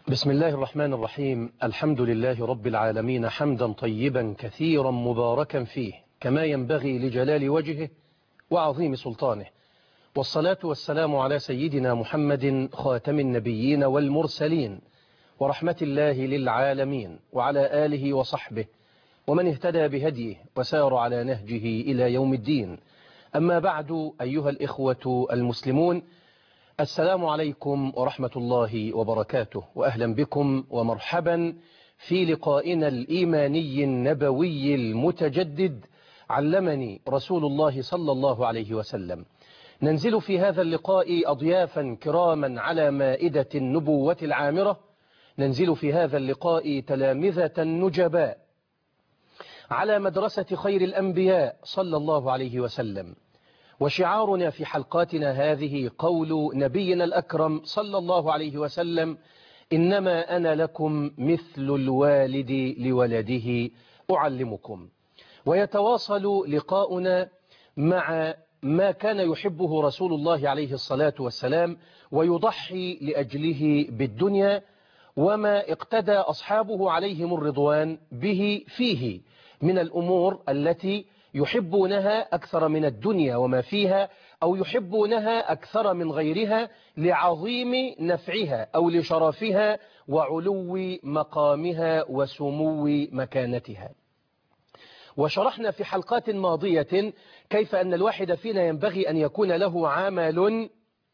بسم الله الرحمن الرحيم الحمد لله رب العالمين حمدا طيبا كثيرا مباركا فيه كما ينبغي لجلال وجهه وعظيم سلطانه والصلاة والسلام على سيدنا محمد خاتم النبيين والمرسلين ورحمة الله للعالمين وعلى آله وصحبه ومن اهتدى بهديه وسار على نهجه إلى يوم الدين أما بعد أيها الإخوة المسلمون السلام عليكم ورحمة الله وبركاته وأهلا بكم ومرحبا في لقائنا الإيماني النبوي المتجدد علمني رسول الله صلى الله عليه وسلم ننزل في هذا اللقاء أضيافا كراما على مائدة النبوة العامرة ننزل في هذا اللقاء تلامذة نجباء على مدرسة خير الأنبياء صلى الله عليه وسلم وشعارنا في حلقاتنا هذه قول نبينا الأكرم صلى الله عليه وسلم إنما أنا لكم مثل الوالد لولده أعلمكم ويتواصل لقاؤنا مع ما كان يحبه رسول الله عليه الصلاة والسلام ويضحي لأجله بالدنيا وما اقتدى أصحابه عليهم الرضوان به فيه من الأمور التي يحبونها أكثر من الدنيا وما فيها أو يحبونها أكثر من غيرها لعظيم نفعها أو لشرفها وعلو مقامها وسمو مكانتها وشرحنا في حلقات ماضية كيف أن الواحد فينا ينبغي أن يكون له عمل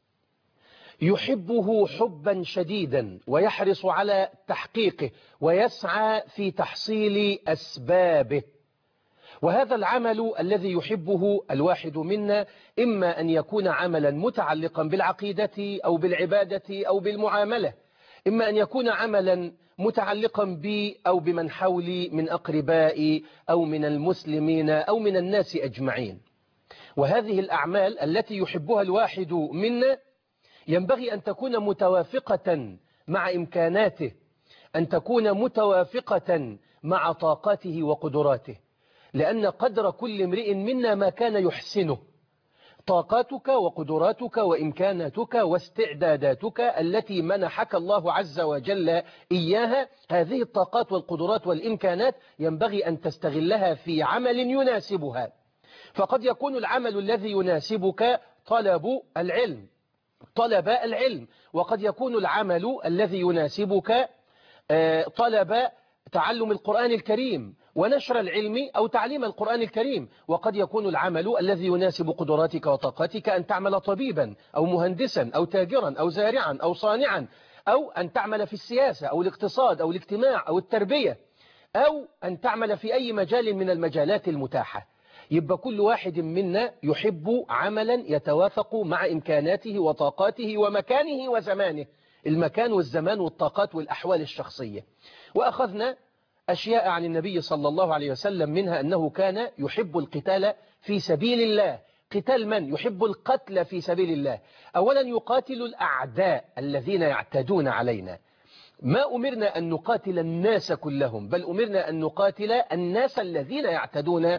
يحبه حبا شديدا ويحرص على تحقيقه ويسعى في تحصيل أسبابه وهذا العمل الذي يحبه الواحد منا إما أن يكون عملا متعلقا بالعقيدة أو بالعبادة أو بالمعاملة إما أن يكون عملا متعلقا بي أو بمن حولي من أقربائي أو من المسلمين أو من الناس أجمعين وهذه الأعمال التي يحبها الواحد منا ينبغي أن تكون متوافقة مع إمكاناته أن تكون متوافقة مع طاقاته وقدراته لأن قدر كل امرئ منا ما كان يحسنه طاقاتك وقدراتك وإمكاناتك واستعداداتك التي منحك الله عز وجل إياها هذه الطاقات والقدرات والإمكانات ينبغي أن تستغلها في عمل يناسبها فقد يكون العمل الذي يناسبك طلب العلم طلب العلم وقد يكون العمل الذي يناسبك طلب تعلم القرآن الكريم ونشر العلم أو تعليم القرآن الكريم وقد يكون العمل الذي يناسب قدراتك وطاقتك أن تعمل طبيبا أو مهندسا أو تاجرا أو زارعا أو صانعا أو أن تعمل في السياسة أو الاقتصاد أو الاجتماع أو التربية أو أن تعمل في أي مجال من المجالات المتاحة يبقى كل واحد منا يحب عملا يتوافق مع إمكاناته وطاقاته ومكانه وزمانه المكان والزمان والطاقات والأحوال الشخصية وأخذنا أشياء عن النبي صلى الله عليه وسلم منها أنه كان يحب القتال في سبيل الله قتال من يحب القتل في سبيل الله أولا يقاتل الأعداء الذين يعتدون علينا ما أمرنا أن نقاتل الناس كلهم بل أمرنا أن نقاتل الناس الذين يعتدون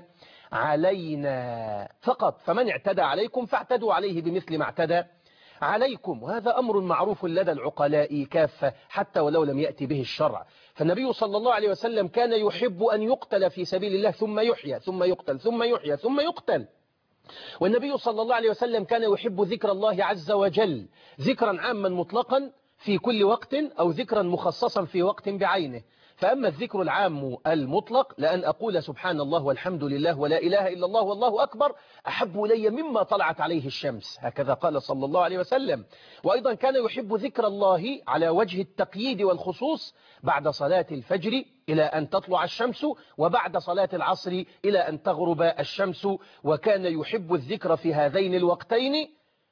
علينا فقط فمن اعتدى عليكم فاعتدوا عليه بمثل ما اعتدى عليكم وهذا أمر معروف لدى العقلاء كافة حتى ولو لم يأتي به الشرع فالنبي صلى الله عليه وسلم كان يحب أن يقتل في سبيل الله ثم يحيى ثم يقتل ثم يحيى ثم يقتل والنبي صلى الله عليه وسلم كان يحب ذكر الله عز وجل ذكرا عاما مطلقا في كل وقت أو ذكرا مخصصا في وقت بعينه فأما الذكر العام المطلق لأن أقول سبحان الله والحمد لله ولا إله إلا الله والله أكبر أحب إلي مما طلعت عليه الشمس هكذا قال صلى الله عليه وسلم وأيضا كان يحب ذكر الله على وجه التقييد والخصوص بعد صلاة الفجر إلى أن تطلع الشمس وبعد صلاة العصر إلى أن تغرب الشمس وكان يحب الذكر في هذين الوقتين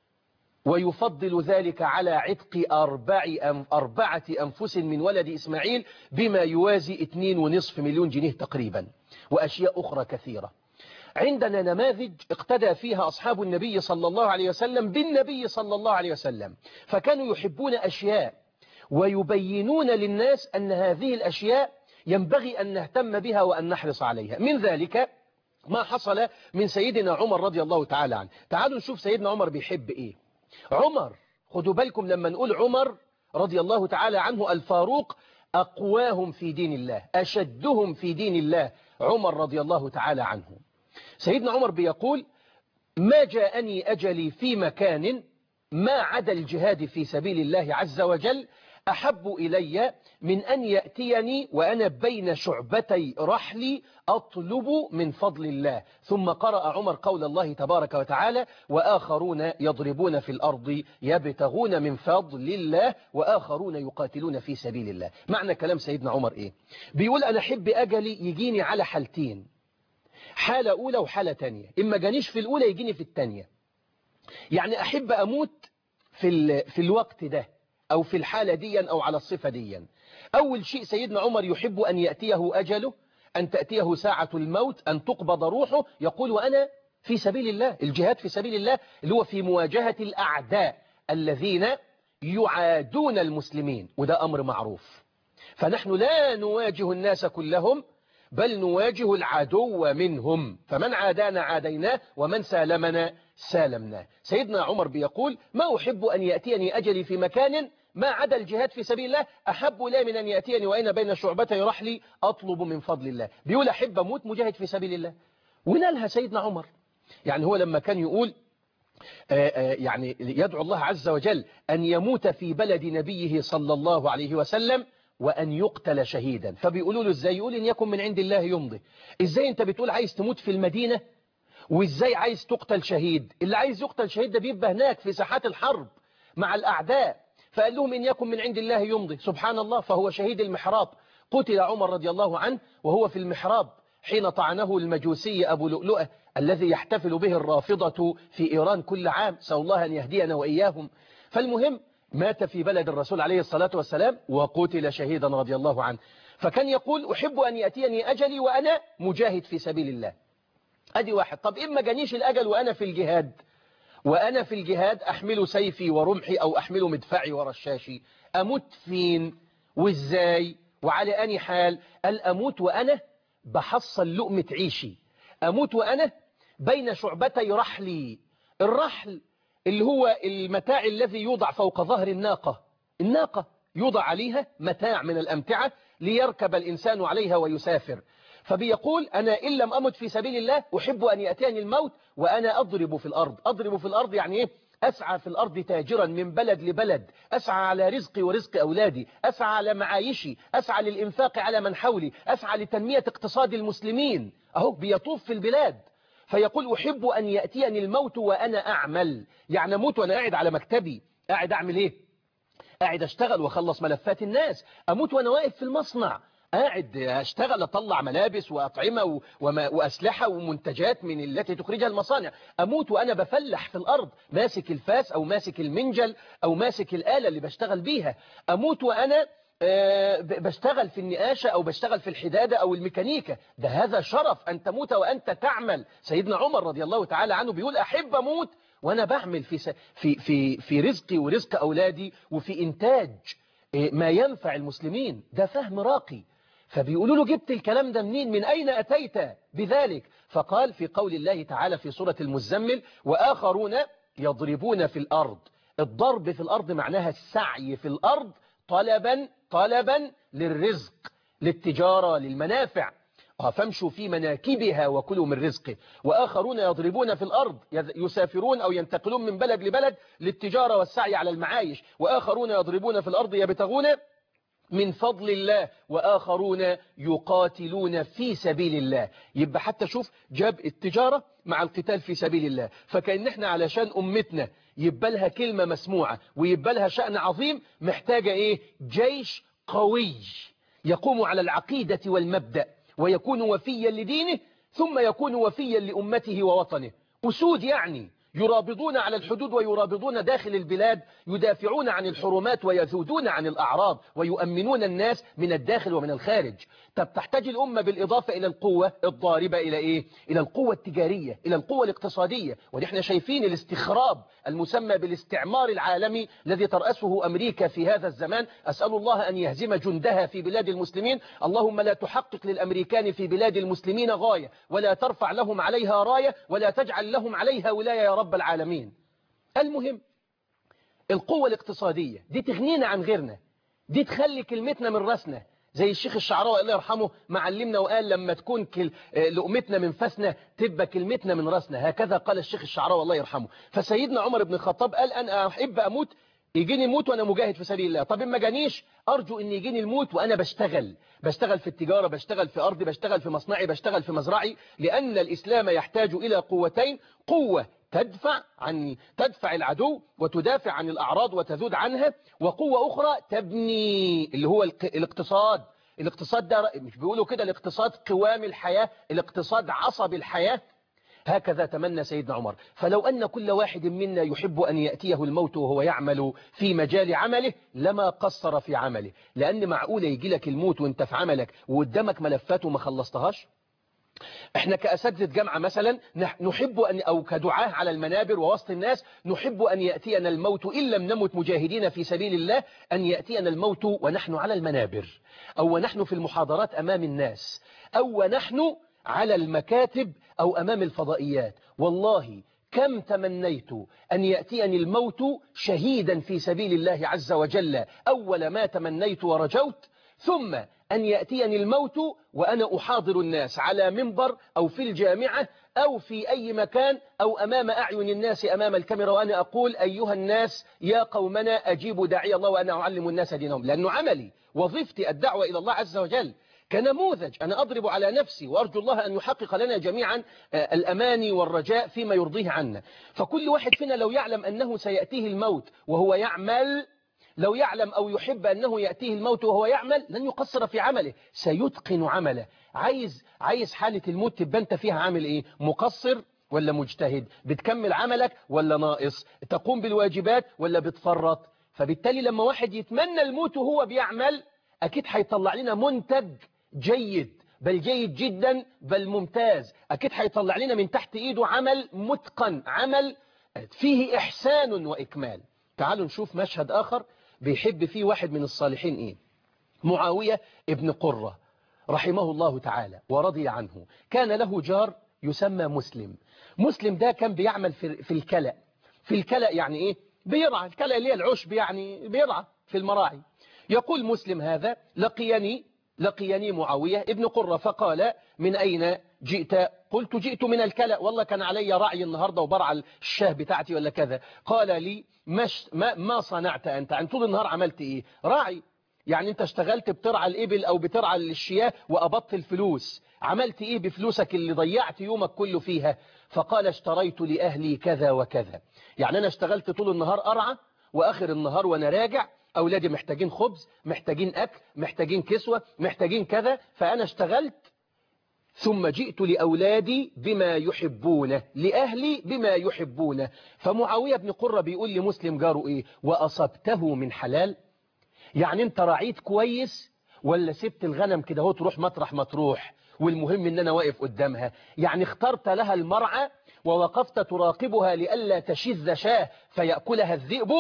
ويفضل ذلك على عتق أربع أم أربعة أنفس من ولد إسماعيل بما يوازي 2.5 مليون جنيه تقريبا وأشياء أخرى كثيرة عندنا نماذج اقتدى فيها أصحاب النبي صلى الله عليه وسلم بالنبي صلى الله عليه وسلم فكانوا يحبون أشياء ويبينون للناس أن هذه الأشياء ينبغي أن نهتم بها وأن نحرص عليها من ذلك ما حصل من سيدنا عمر رضي الله تعالى عنه تعالوا نشوف سيدنا عمر بيحب إيه عمر خدوا بالكم لما نقول عمر رضي الله تعالى عنه الفاروق أقواهم في دين الله أشدهم في دين الله عمر رضي الله تعالى عنه سيدنا عمر بيقول ما جاءني أجلي في مكان ما عدا الجهاد في سبيل الله عز وجل أحب إلي من أن يأتيني وأنا بين شعبتي رحلي أطلب من فضل الله ثم قرأ عمر قول الله تبارك وتعالى وآخرون يضربون في الأرض يبتغون من فضل الله وآخرون يقاتلون في سبيل الله معنى كلام سيدنا عمر إيه بيقول أنا أحب أجلي يجيني على حالتين حالة أولى وحالة تانية إما جانيش في الأولى يجيني في التانية يعني أحب أموت في, في الوقت ده أو في الحالة ديا أو على الصفة ديا أول شيء سيدنا عمر يحب أن يأتيه أجله أن تأتيه ساعة الموت أن تقبض روحه يقول وأنا في سبيل الله الجهاد في سبيل الله اللي هو في مواجهة الأعداء الذين يعادون المسلمين وده أمر معروف فنحن لا نواجه الناس كلهم بل نواجه العدو منهم فمن عادانا عاديناه ومن سالمنا سالمناه سيدنا عمر بيقول ما أحب أن يأتيني أجلي في مكان ما عدا الجهاد في سبيل الله أحب لا من أن يأتيني وأين بين شعبتي رحلي أطلب من فضل الله بيقول أحب أموت مجاهد في سبيل الله ونالها سيدنا عمر يعني هو لما كان يقول يعني يدعو الله عز وجل أن يموت في بلد نبيه صلى الله عليه وسلم وأن يقتل شهيدا فبيقولوا له ازاي يقول إن يكن من عند الله يمضي ازاي انت بتقول عايز تموت في المدينة وازاي عايز تقتل شهيد اللي عايز يقتل شهيد ده بيبقى هناك في ساحات الحرب مع الأعداء فقال لهم إن يكن من عند الله يمضي سبحان الله فهو شهيد المحراب قتل عمر رضي الله عنه وهو في المحراب حين طعنه المجوسي أبو لؤلؤة الذي يحتفل به الرافضة في إيران كل عام سأل الله أن يهدينا وإياهم فالمهم مات في بلد الرسول عليه الصلاة والسلام وقتل شهيدا رضي الله عنه فكان يقول أحب أن يأتيني أجلي وأنا مجاهد في سبيل الله أدي واحد طب إما جانيش الأجل وأنا في الجهاد وأنا في الجهاد أحمل سيفي ورمحي أو أحمل مدفعي ورشاشي أموت فين وإزاي وعلى أني حال قال أموت وأنا بحصل لقمة عيشي أموت وأنا بين شعبتي رحلي الرحل اللي هو المتاع الذي يوضع فوق ظهر الناقة الناقة يوضع عليها متاع من الأمتعة ليركب الإنسان عليها ويسافر فبيقول أنا إن لم أمت في سبيل الله أحب أن يأتيني الموت وأنا أضرب في الأرض أضرب في الأرض يعني إيه أسعى في الأرض تاجرا من بلد لبلد أسعى على رزقي ورزق أولادي أسعى على معايشي أسعى للإنفاق على من حولي أسعى لتنمية اقتصاد المسلمين أهو بيطوف في البلاد فيقول أحب أن يأتيني الموت وأنا أعمل يعني أموت وأنا قاعد على مكتبي قاعد أعمل إيه قاعد أشتغل وأخلص ملفات الناس أموت وأنا واقف في المصنع قاعد أشتغل أطلع ملابس وأطعمة وأسلحة ومنتجات من التي تخرجها المصانع أموت وأنا بفلح في الأرض ماسك الفاس أو ماسك المنجل أو ماسك الآلة اللي بشتغل بيها أموت وأنا بشتغل في النقاشة أو بشتغل في الحدادة أو الميكانيكا ده هذا شرف أن تموت وأنت تعمل سيدنا عمر رضي الله تعالى عنه بيقول أحب أموت وأنا بعمل في, في, في, في رزقي ورزق أولادي وفي إنتاج ما ينفع المسلمين ده فهم راقي فبيقولوا له جبت الكلام ده منين من أين أتيت بذلك فقال في قول الله تعالى في سورة المزمل وآخرون يضربون في الأرض الضرب في الأرض معناها السعي في الأرض طلبا طلبا للرزق للتجارة للمنافع فامشوا في مناكبها وكلوا من رزقه وآخرون يضربون في الأرض يسافرون أو ينتقلون من بلد لبلد للتجارة والسعي على المعايش وآخرون يضربون في الأرض يبتغون من فضل الله وآخرون يقاتلون في سبيل الله يبقى حتى شوف جاب التجارة مع القتال في سبيل الله فكأن احنا علشان أمتنا يبقى لها كلمة مسموعة ويبقى لها شأن عظيم محتاجة ايه جيش قوي يقوم على العقيدة والمبدأ ويكون وفيا لدينه ثم يكون وفيا لأمته ووطنه أسود يعني يرابطون على الحدود ويرابطون داخل البلاد يدافعون عن الحرمات ويذودون عن الأعراض ويؤمنون الناس من الداخل ومن الخارج طب تحتاج الأمة بالإضافة إلى القوة الضاربة إلى إيه؟ إلى القوة التجارية إلى القوة الاقتصادية ونحن شايفين الاستخراب المسمى بالاستعمار العالمي الذي ترأسه أمريكا في هذا الزمان أسأل الله أن يهزم جندها في بلاد المسلمين اللهم لا تحقق للأمريكان في بلاد المسلمين غاية ولا ترفع لهم عليها راية ولا تجعل لهم عليها ولاية يا رب العالمين المهم القوة الاقتصادية دي تغنينا عن غيرنا دي تخلي كلمتنا من راسنا زي الشيخ الشعراوي الله يرحمه معلمنا وقال لما تكون كل... لقمتنا من فسنا تبقى كلمتنا من راسنا هكذا قال الشيخ الشعراوي الله يرحمه فسيدنا عمر بن الخطاب قال أنا أحب أموت يجيني الموت وأنا مجاهد في سبيل الله طب إن ما جانيش أرجو أن يجيني الموت وأنا بشتغل بشتغل في التجارة بشتغل في أرضي بشتغل في مصنعي بشتغل في مزرعي لأن الإسلام يحتاج إلى قوتين قوة تدفع عن تدفع العدو وتدافع عن الأعراض وتذود عنها وقوة أخرى تبني اللي هو الاقتصاد الاقتصاد ده مش بيقولوا كده الاقتصاد قوام الحياة الاقتصاد عصب الحياة هكذا تمنى سيدنا عمر فلو أن كل واحد منا يحب أن يأتيه الموت وهو يعمل في مجال عمله لما قصر في عمله لأن معقولة يجي لك الموت وانت في عملك وقدامك ملفات وما خلصتهاش احنا كأساتذة جامعة مثلا نحب أن أو كدعاة على المنابر ووسط الناس نحب أن يأتينا الموت إن لم نمت مجاهدين في سبيل الله أن يأتينا الموت ونحن على المنابر أو ونحن في المحاضرات أمام الناس أو ونحن على المكاتب أو أمام الفضائيات والله كم تمنيت أن يأتيني الموت شهيدا في سبيل الله عز وجل أول ما تمنيت ورجوت ثم أن يأتيني الموت وأنا أحاضر الناس على منبر أو في الجامعة أو في أي مكان أو أمام أعين الناس أمام الكاميرا وأنا أقول أيها الناس يا قومنا أجيبوا داعي الله وأنا أعلم الناس دينهم لأنه عملي وظيفتي الدعوة إلى الله عز وجل كنموذج أنا أضرب على نفسي وأرجو الله أن يحقق لنا جميعا الأماني والرجاء فيما يرضيه عنا فكل واحد فينا لو يعلم أنه سيأتيه الموت وهو يعمل لو يعلم أو يحب أنه يأتيه الموت وهو يعمل لن يقصر في عمله سيتقن عمله عايز عايز حالة الموت تبقى انت فيها عامل ايه مقصر ولا مجتهد بتكمل عملك ولا ناقص تقوم بالواجبات ولا بتفرط فبالتالي لما واحد يتمنى الموت وهو بيعمل أكيد هيطلع لنا منتج جيد بل جيد جدا بل ممتاز أكيد هيطلع لنا من تحت إيده عمل متقن عمل فيه إحسان وإكمال تعالوا نشوف مشهد آخر بيحب فيه واحد من الصالحين إيه معاوية ابن قرة رحمه الله تعالى ورضي عنه كان له جار يسمى مسلم مسلم ده كان بيعمل في, في الكلأ في الكلأ يعني إيه بيرعى الكلأ اللي هي العشب يعني بيرعى في المراعي يقول مسلم هذا لقيني لقيني معاوية ابن قرة فقال من أين جئت قلت جئت من الكلأ والله كان علي رعي النهاردة وبرع الشاه بتاعتي ولا كذا قال لي مش ما, ما صنعت أنت عن طول النهار عملت إيه راعي يعني أنت اشتغلت بترعى الإبل أو بترعى الشياه وأبطل الفلوس عملت إيه بفلوسك اللي ضيعت يومك كله فيها فقال اشتريت لأهلي كذا وكذا يعني أنا اشتغلت طول النهار أرعى وآخر النهار وأنا راجع أولادي محتاجين خبز محتاجين أكل محتاجين كسوة محتاجين كذا فأنا اشتغلت ثم جئت لأولادي بما يحبونه لأهلي بما يحبونه فمعاوية بن قرة بيقول لمسلم جاره إيه وأصبته من حلال يعني انت رعيت كويس ولا سبت الغنم كده هو تروح مطرح ما تروح والمهم ان انا واقف قدامها يعني اخترت لها المرعى ووقفت تراقبها لئلا تشذ شاه فيأكلها الذئب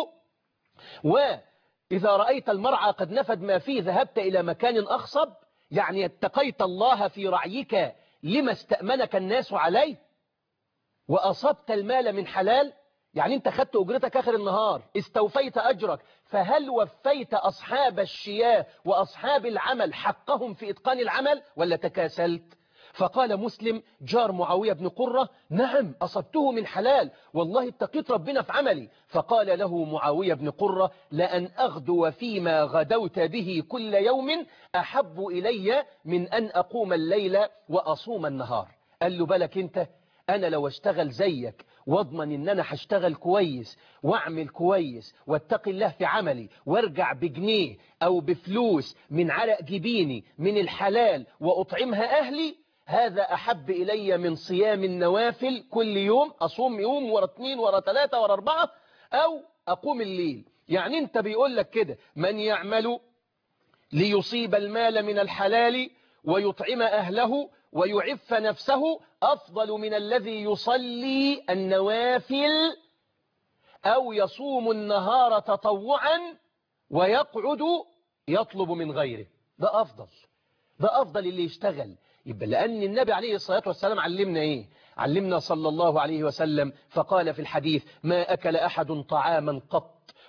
وإذا رأيت المرعى قد نفد ما فيه ذهبت إلى مكان أخصب يعني اتقيت الله في رعيك لما استأمنك الناس عليه وأصبت المال من حلال يعني انت خدت أجرتك آخر النهار استوفيت أجرك فهل وفيت أصحاب الشياه وأصحاب العمل حقهم في إتقان العمل ولا تكاسلت فقال مسلم جار معاوية بن قرة نعم أصبته من حلال والله اتقيت ربنا في عملي فقال له معاوية بن قرة لأن أغدو فيما غدوت به كل يوم أحب إلي من أن أقوم الليل وأصوم النهار قال له بالك انت أنا لو اشتغل زيك واضمن ان انا هشتغل كويس واعمل كويس واتقي الله في عملي وارجع بجنيه او بفلوس من عرق جبيني من الحلال واطعمها اهلي هذا أحب إلي من صيام النوافل كل يوم أصوم يوم ورا اثنين ورا ثلاثة ورا أربعة أو أقوم الليل يعني أنت بيقول لك كده من يعمل ليصيب المال من الحلال ويطعم أهله ويعف نفسه أفضل من الذي يصلي النوافل أو يصوم النهار تطوعا ويقعد يطلب من غيره ده أفضل ده أفضل اللي يشتغل يبقى لأن النبي عليه الصلاة والسلام علمنا إيه علمنا صلى الله عليه وسلم فقال في الحديث ما أكل أحد طعاما قط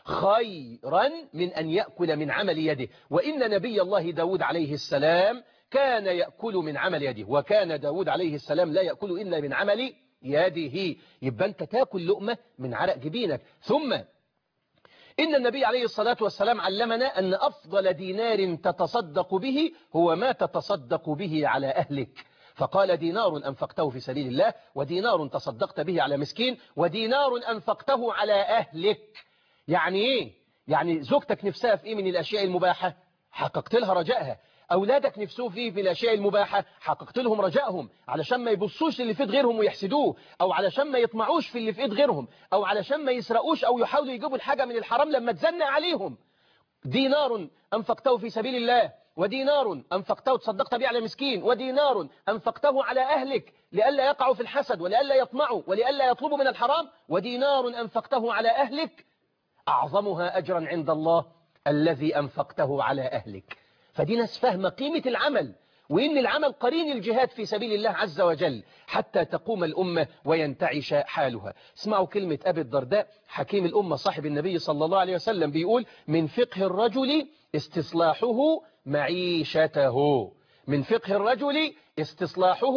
خيرا من أن يأكل من عمل يده وإن نبي الله داود عليه السلام كان يأكل من عمل يده وكان داود عليه السلام لا يأكل إلا من عمل يده يبقى أنت تاكل لقمة من عرق جبينك ثم إن النبي عليه الصلاة والسلام علمنا أن أفضل دينار تتصدق به هو ما تتصدق به على أهلك فقال دينار أنفقته في سبيل الله ودينار تصدقت به على مسكين ودينار أنفقته على أهلك يعني إيه؟ يعني زوجتك نفسها في إيه من الأشياء المباحة حققت لها رجائها أولادك نفسه فيه في الأشياء المباحة حققت لهم رجائهم علشان ما يبصوش اللي في إيد غيرهم ويحسدوه أو علشان ما يطمعوش في اللي في إيد غيرهم أو علشان ما يسرقوش أو يحاولوا يجيبوا الحاجة من الحرام لما تزنق عليهم دينار أنفقته في سبيل الله ودينار أنفقته تصدقت به على مسكين ودينار أنفقته على أهلك لئلا يقعوا في الحسد ولئلا يطمعوا ولئلا يطلبوا من الحرام ودينار أنفقته على أهلك أعظمها أجرا عند الله الذي أنفقته على أهلك فدي ناس فاهمة قيمة العمل وإن العمل قرين الجهاد في سبيل الله عز وجل حتى تقوم الأمة وينتعش حالها اسمعوا كلمة أبي الدرداء حكيم الأمة صاحب النبي صلى الله عليه وسلم بيقول من فقه الرجل استصلاحه معيشته من فقه الرجل استصلاحه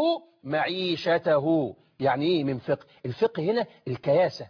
معيشته يعني ايه من فقه الفقه هنا الكياسة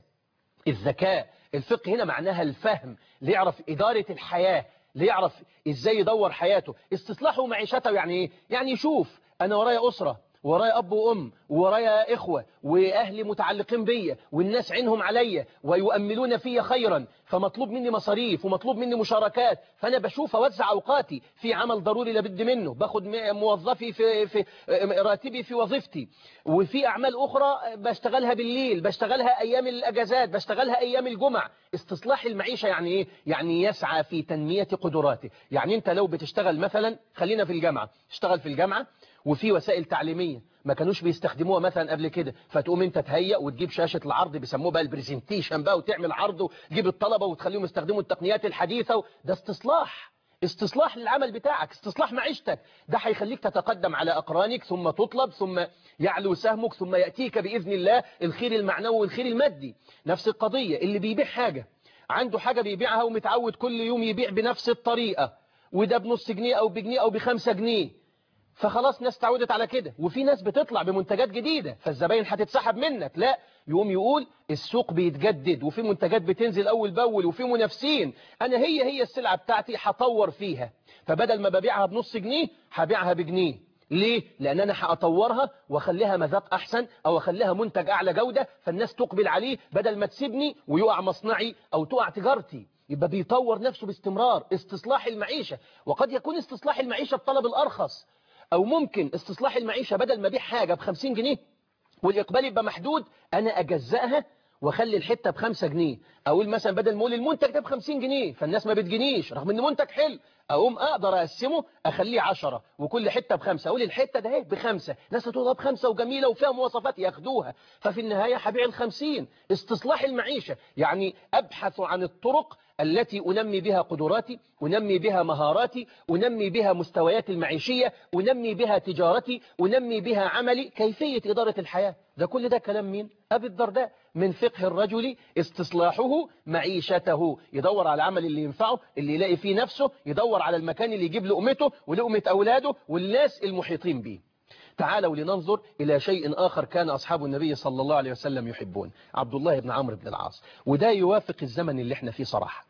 الذكاء الفقه هنا معناها الفهم ليعرف إدارة الحياة ليعرف ازاي يدور حياته استصلاحه معيشته يعني ايه يعني يشوف انا ورايا اسره ورايا اب وام ورايا اخوه واهلي متعلقين بيا والناس عينهم عليا ويؤملون في خيرا فمطلوب مني مصاريف ومطلوب مني مشاركات فانا بشوف اوزع اوقاتي في عمل ضروري لابد منه باخد موظفي في في راتبي في وظيفتي وفي اعمال اخرى بشتغلها بالليل بشتغلها ايام الاجازات بشتغلها ايام الجمع استصلاح المعيشه يعني ايه يعني يسعى في تنميه قدراته يعني انت لو بتشتغل مثلا خلينا في الجامعه اشتغل في الجامعه وفي وسائل تعليمية ما كانوش بيستخدموها مثلا قبل كده فتقوم انت تهيأ وتجيب شاشة العرض بيسموه بقى البرزنتيشن بقى وتعمل عرض وتجيب الطلبة وتخليهم يستخدموا التقنيات الحديثة ده استصلاح استصلاح للعمل بتاعك استصلاح معيشتك ده هيخليك تتقدم على أقرانك ثم تطلب ثم يعلو سهمك ثم يأتيك بإذن الله الخير المعنوي والخير المادي نفس القضية اللي بيبيع حاجة عنده حاجة بيبيعها ومتعود كل يوم يبيع بنفس الطريقة وده بنص جنيه أو بجنيه أو بخمسة جنيه فخلاص ناس تعودت على كده وفي ناس بتطلع بمنتجات جديدة فالزباين هتتسحب منك لا يقوم يقول السوق بيتجدد وفي منتجات بتنزل أول بأول وفي منافسين أنا هي هي السلعة بتاعتي هطور فيها فبدل ما ببيعها بنص جنيه هبيعها بجنيه ليه؟ لأن أنا هأطورها وأخليها مذاق أحسن أو أخليها منتج أعلى جودة فالناس تقبل عليه بدل ما تسيبني ويقع مصنعي أو تقع تجارتي يبقى بيطور نفسه باستمرار استصلاح المعيشة وقد يكون استصلاح المعيشة بطلب الأرخص أو ممكن استصلاح المعيشة بدل ما أبيع حاجة بخمسين جنيه والإقبال يبقى محدود أنا أجزأها واخلي الحتة بخمسة جنيه أقول مثلا بدل ما أقول المنتج ده بخمسين جنيه فالناس ما بتجنيش رغم أن منتج حلو أقوم أقدر أقسمه أخليه عشرة وكل حتة بخمسة أقول الحتة ده بخمسة ناس تقول بخمسة وجميلة وفيها مواصفات ياخدوها ففي النهاية هبيع الخمسين استصلاح المعيشة يعني أبحث عن الطرق التي أنمي بها قدراتي أنمي بها مهاراتي أنمي بها مستويات المعيشية أنمي بها تجارتي أنمي بها عملي كيفية إدارة الحياة ده كل ده كلام مين؟ أبي الدرداء من فقه الرجل استصلاحه معيشته يدور على العمل اللي ينفعه اللي يلاقي فيه نفسه يدور على المكان اللي يجيب لقمته ولقمة أولاده والناس المحيطين به تعالوا لننظر إلى شيء آخر كان أصحاب النبي صلى الله عليه وسلم يحبون عبد الله بن عمرو بن العاص وده يوافق الزمن اللي احنا فيه صراحة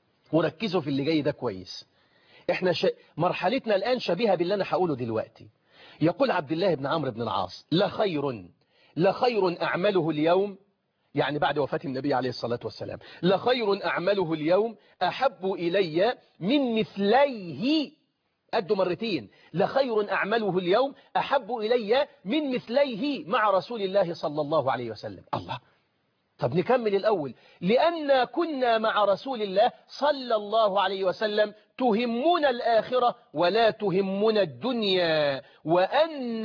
وركزوا في اللي جاي ده كويس احنا ش... مرحلتنا الآن شبيهة باللي أنا هقوله دلوقتي يقول عبد الله بن عمرو بن العاص لخير لخير أعمله اليوم يعني بعد وفاة النبي عليه الصلاة والسلام لخير أعمله اليوم أحب إلي من مثليه قده مرتين لخير أعمله اليوم أحب إلي من مثليه مع رسول الله صلى الله عليه وسلم الله طب نكمل الأول لأن كنا مع رسول الله صلى الله عليه وسلم تهمنا الآخرة ولا تهمنا الدنيا وأن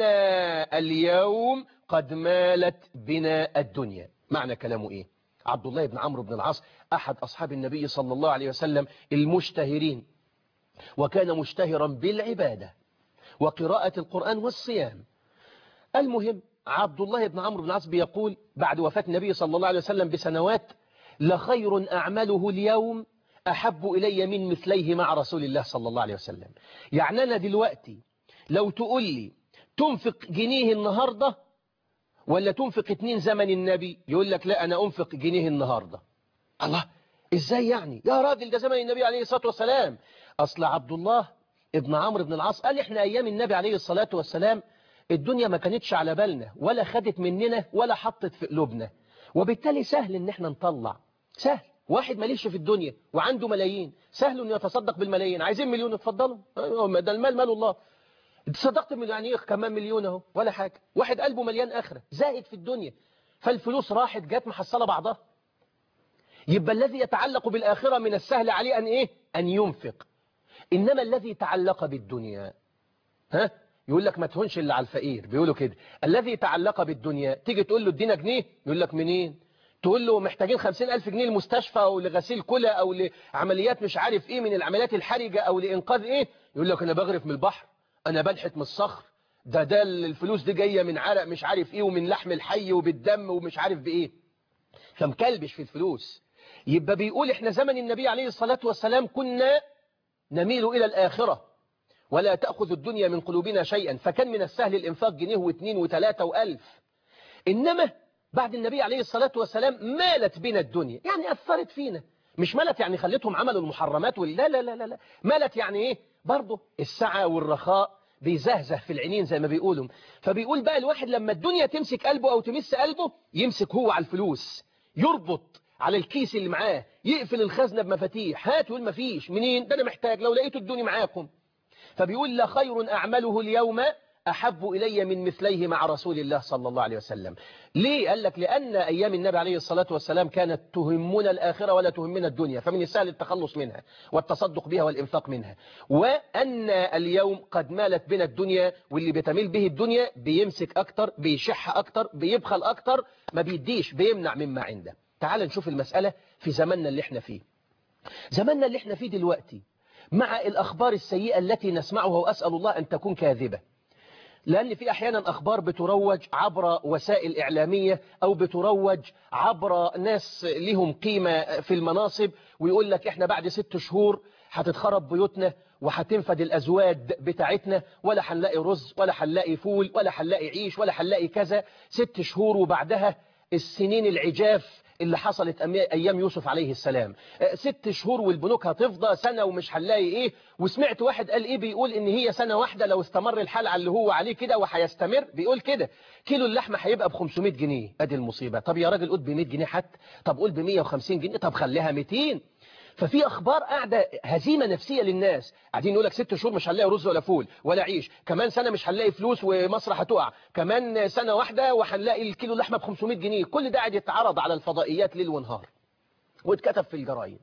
اليوم قد مالت بنا الدنيا معنى كلامه إيه عبد الله بن عمرو بن العاص أحد أصحاب النبي صلى الله عليه وسلم المشتهرين وكان مشتهرا بالعبادة وقراءة القرآن والصيام المهم عبد الله بن عمرو بن العاص بيقول بعد وفاة النبي صلى الله عليه وسلم بسنوات لخير أعمله اليوم أحب إلي من مثليه مع رسول الله صلى الله عليه وسلم يعني أنا دلوقتي لو تقول لي تنفق جنيه النهاردة ولا تنفق اتنين زمن النبي يقول لك لا أنا أنفق جنيه النهاردة الله إزاي يعني يا راجل ده زمن النبي عليه الصلاة والسلام أصل عبد الله ابن عمرو بن العاص قال إحنا أيام النبي عليه الصلاة والسلام الدنيا ما كانتش على بالنا ولا خدت مننا ولا حطت في قلوبنا وبالتالي سهل ان احنا نطلع سهل واحد ماليش في الدنيا وعنده ملايين سهل انه يتصدق بالملايين عايزين مليون اتفضلوا ده المال مال الله تصدقت من يعني كمان مليون اهو ولا حاجة واحد قلبه مليان اخرة زاهد في الدنيا فالفلوس راحت جات محصلة بعضها يبقى الذي يتعلق بالآخرة من السهل عليه أن إيه أن ينفق إنما الذي تعلق بالدنيا ها يقول لك ما تهونش اللي على الفقير بيقولوا كده الذي تعلق بالدنيا تيجي تقول له ادينا جنيه يقول لك منين تقول له محتاجين خمسين ألف جنيه لمستشفى أو لغسيل كلى أو لعمليات مش عارف إيه من العمليات الحرجة أو لإنقاذ إيه يقول لك أنا بغرف من البحر أنا بنحت من الصخر ده ده الفلوس دي جاية من عرق مش عارف إيه ومن لحم الحي وبالدم ومش عارف بإيه فمكلبش في الفلوس يبقى بيقول إحنا زمن النبي عليه الصلاة والسلام كنا نميل إلى الآخرة ولا تأخذ الدنيا من قلوبنا شيئا فكان من السهل الإنفاق جنيه واثنين وثلاثة وألف إنما بعد النبي عليه الصلاة والسلام مالت بنا الدنيا يعني أثرت فينا مش مالت يعني خلتهم عملوا المحرمات لا لا لا لا مالت يعني إيه برضه السعة والرخاء بيزهزه في العينين زي ما بيقولوا فبيقول بقى الواحد لما الدنيا تمسك قلبه أو تمس قلبه يمسك هو على الفلوس يربط على الكيس اللي معاه يقفل الخزنة بمفاتيح هات يقول مفيش منين ده أنا محتاج لو لقيته ادوني معاكم فبيقول لخير أعمله اليوم أحب إلي من مثليه مع رسول الله صلى الله عليه وسلم ليه؟ قال لك لأن أيام النبي عليه الصلاة والسلام كانت تهمنا الآخرة ولا تهمنا الدنيا فمن السهل التخلص منها والتصدق بها والإنفاق منها وأن اليوم قد مالت بنا الدنيا واللي بتميل به الدنيا بيمسك أكتر بيشح أكتر بيبخل أكتر ما بيديش بيمنع مما عنده تعال نشوف المسألة في زماننا اللي احنا فيه زماننا اللي احنا فيه دلوقتي مع الأخبار السيئة التي نسمعها وأسأل الله أن تكون كاذبة لأن في أحيانا أخبار بتروج عبر وسائل إعلامية أو بتروج عبر ناس لهم قيمة في المناصب ويقول لك إحنا بعد ست شهور هتتخرب بيوتنا وهتنفد الأزواد بتاعتنا ولا هنلاقي رز ولا هنلاقي فول ولا هنلاقي عيش ولا هنلاقي كذا ست شهور وبعدها السنين العجاف اللي حصلت أيام يوسف عليه السلام ست شهور والبنوك هتفضى سنة ومش هنلاقي إيه وسمعت واحد قال إيه بيقول إن هي سنة واحدة لو استمر الحال على اللي هو عليه كده وهيستمر بيقول كده كيلو اللحمة هيبقى ب 500 جنيه أدي المصيبة طب يا راجل قول ب 100 جنيه حتى طب قول ب 150 جنيه طب خليها 200 ففي أخبار قاعدة هزيمة نفسية للناس قاعدين يقول لك ست شهور مش هنلاقي رز ولا فول ولا عيش كمان سنة مش هنلاقي فلوس ومصر هتقع كمان سنة واحدة وهنلاقي الكيلو اللحمة ب 500 جنيه كل ده قاعد يتعرض على الفضائيات ليل ونهار واتكتب في الجرايد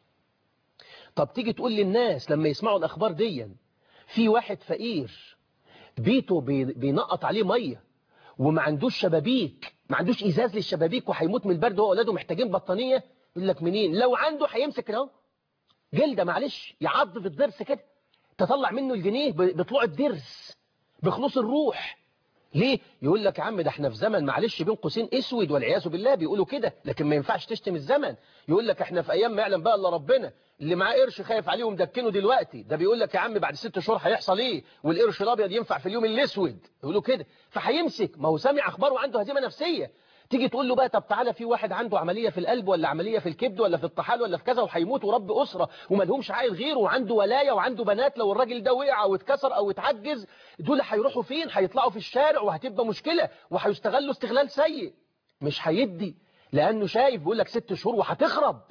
طب تيجي تقول للناس لما يسمعوا الأخبار دي في واحد فقير بيته بينقط عليه مية وما عندوش شبابيك ما عندوش إزاز للشبابيك وهيموت من البرد وهو أولاده محتاجين بطانية يقول لك منين لو عنده هيمسك كده جلده معلش يعض في الضرس كده تطلع منه الجنيه بطلوع الضرس بخلوص الروح ليه يقول لك يا عم ده احنا في زمن معلش بين قوسين اسود والعياذ بالله بيقولوا كده لكن ما ينفعش تشتم الزمن يقول لك احنا في ايام ما يعلم بقى الا ربنا اللي معاه قرش خايف عليه ومدكنه دلوقتي ده بيقول لك يا عم بعد ست شهور هيحصل ايه والقرش الابيض ينفع في اليوم الاسود يقولوا كده فهيمسك ما هو سامع اخبار وعنده هزيمه نفسيه تيجي تقول له بقى طب تعالى في واحد عنده عملية في القلب ولا عملية في الكبد ولا في الطحال ولا في كذا وهيموت ورب أسرة وما لهمش عائل غيره وعنده ولاية وعنده بنات لو الراجل ده وقع او اتكسر او اتعجز دول هيروحوا فين هيطلعوا في الشارع وهتبقى مشكلة وهيستغلوا استغلال سيء مش هيدي لأنه شايف بيقول لك ست شهور وهتخرب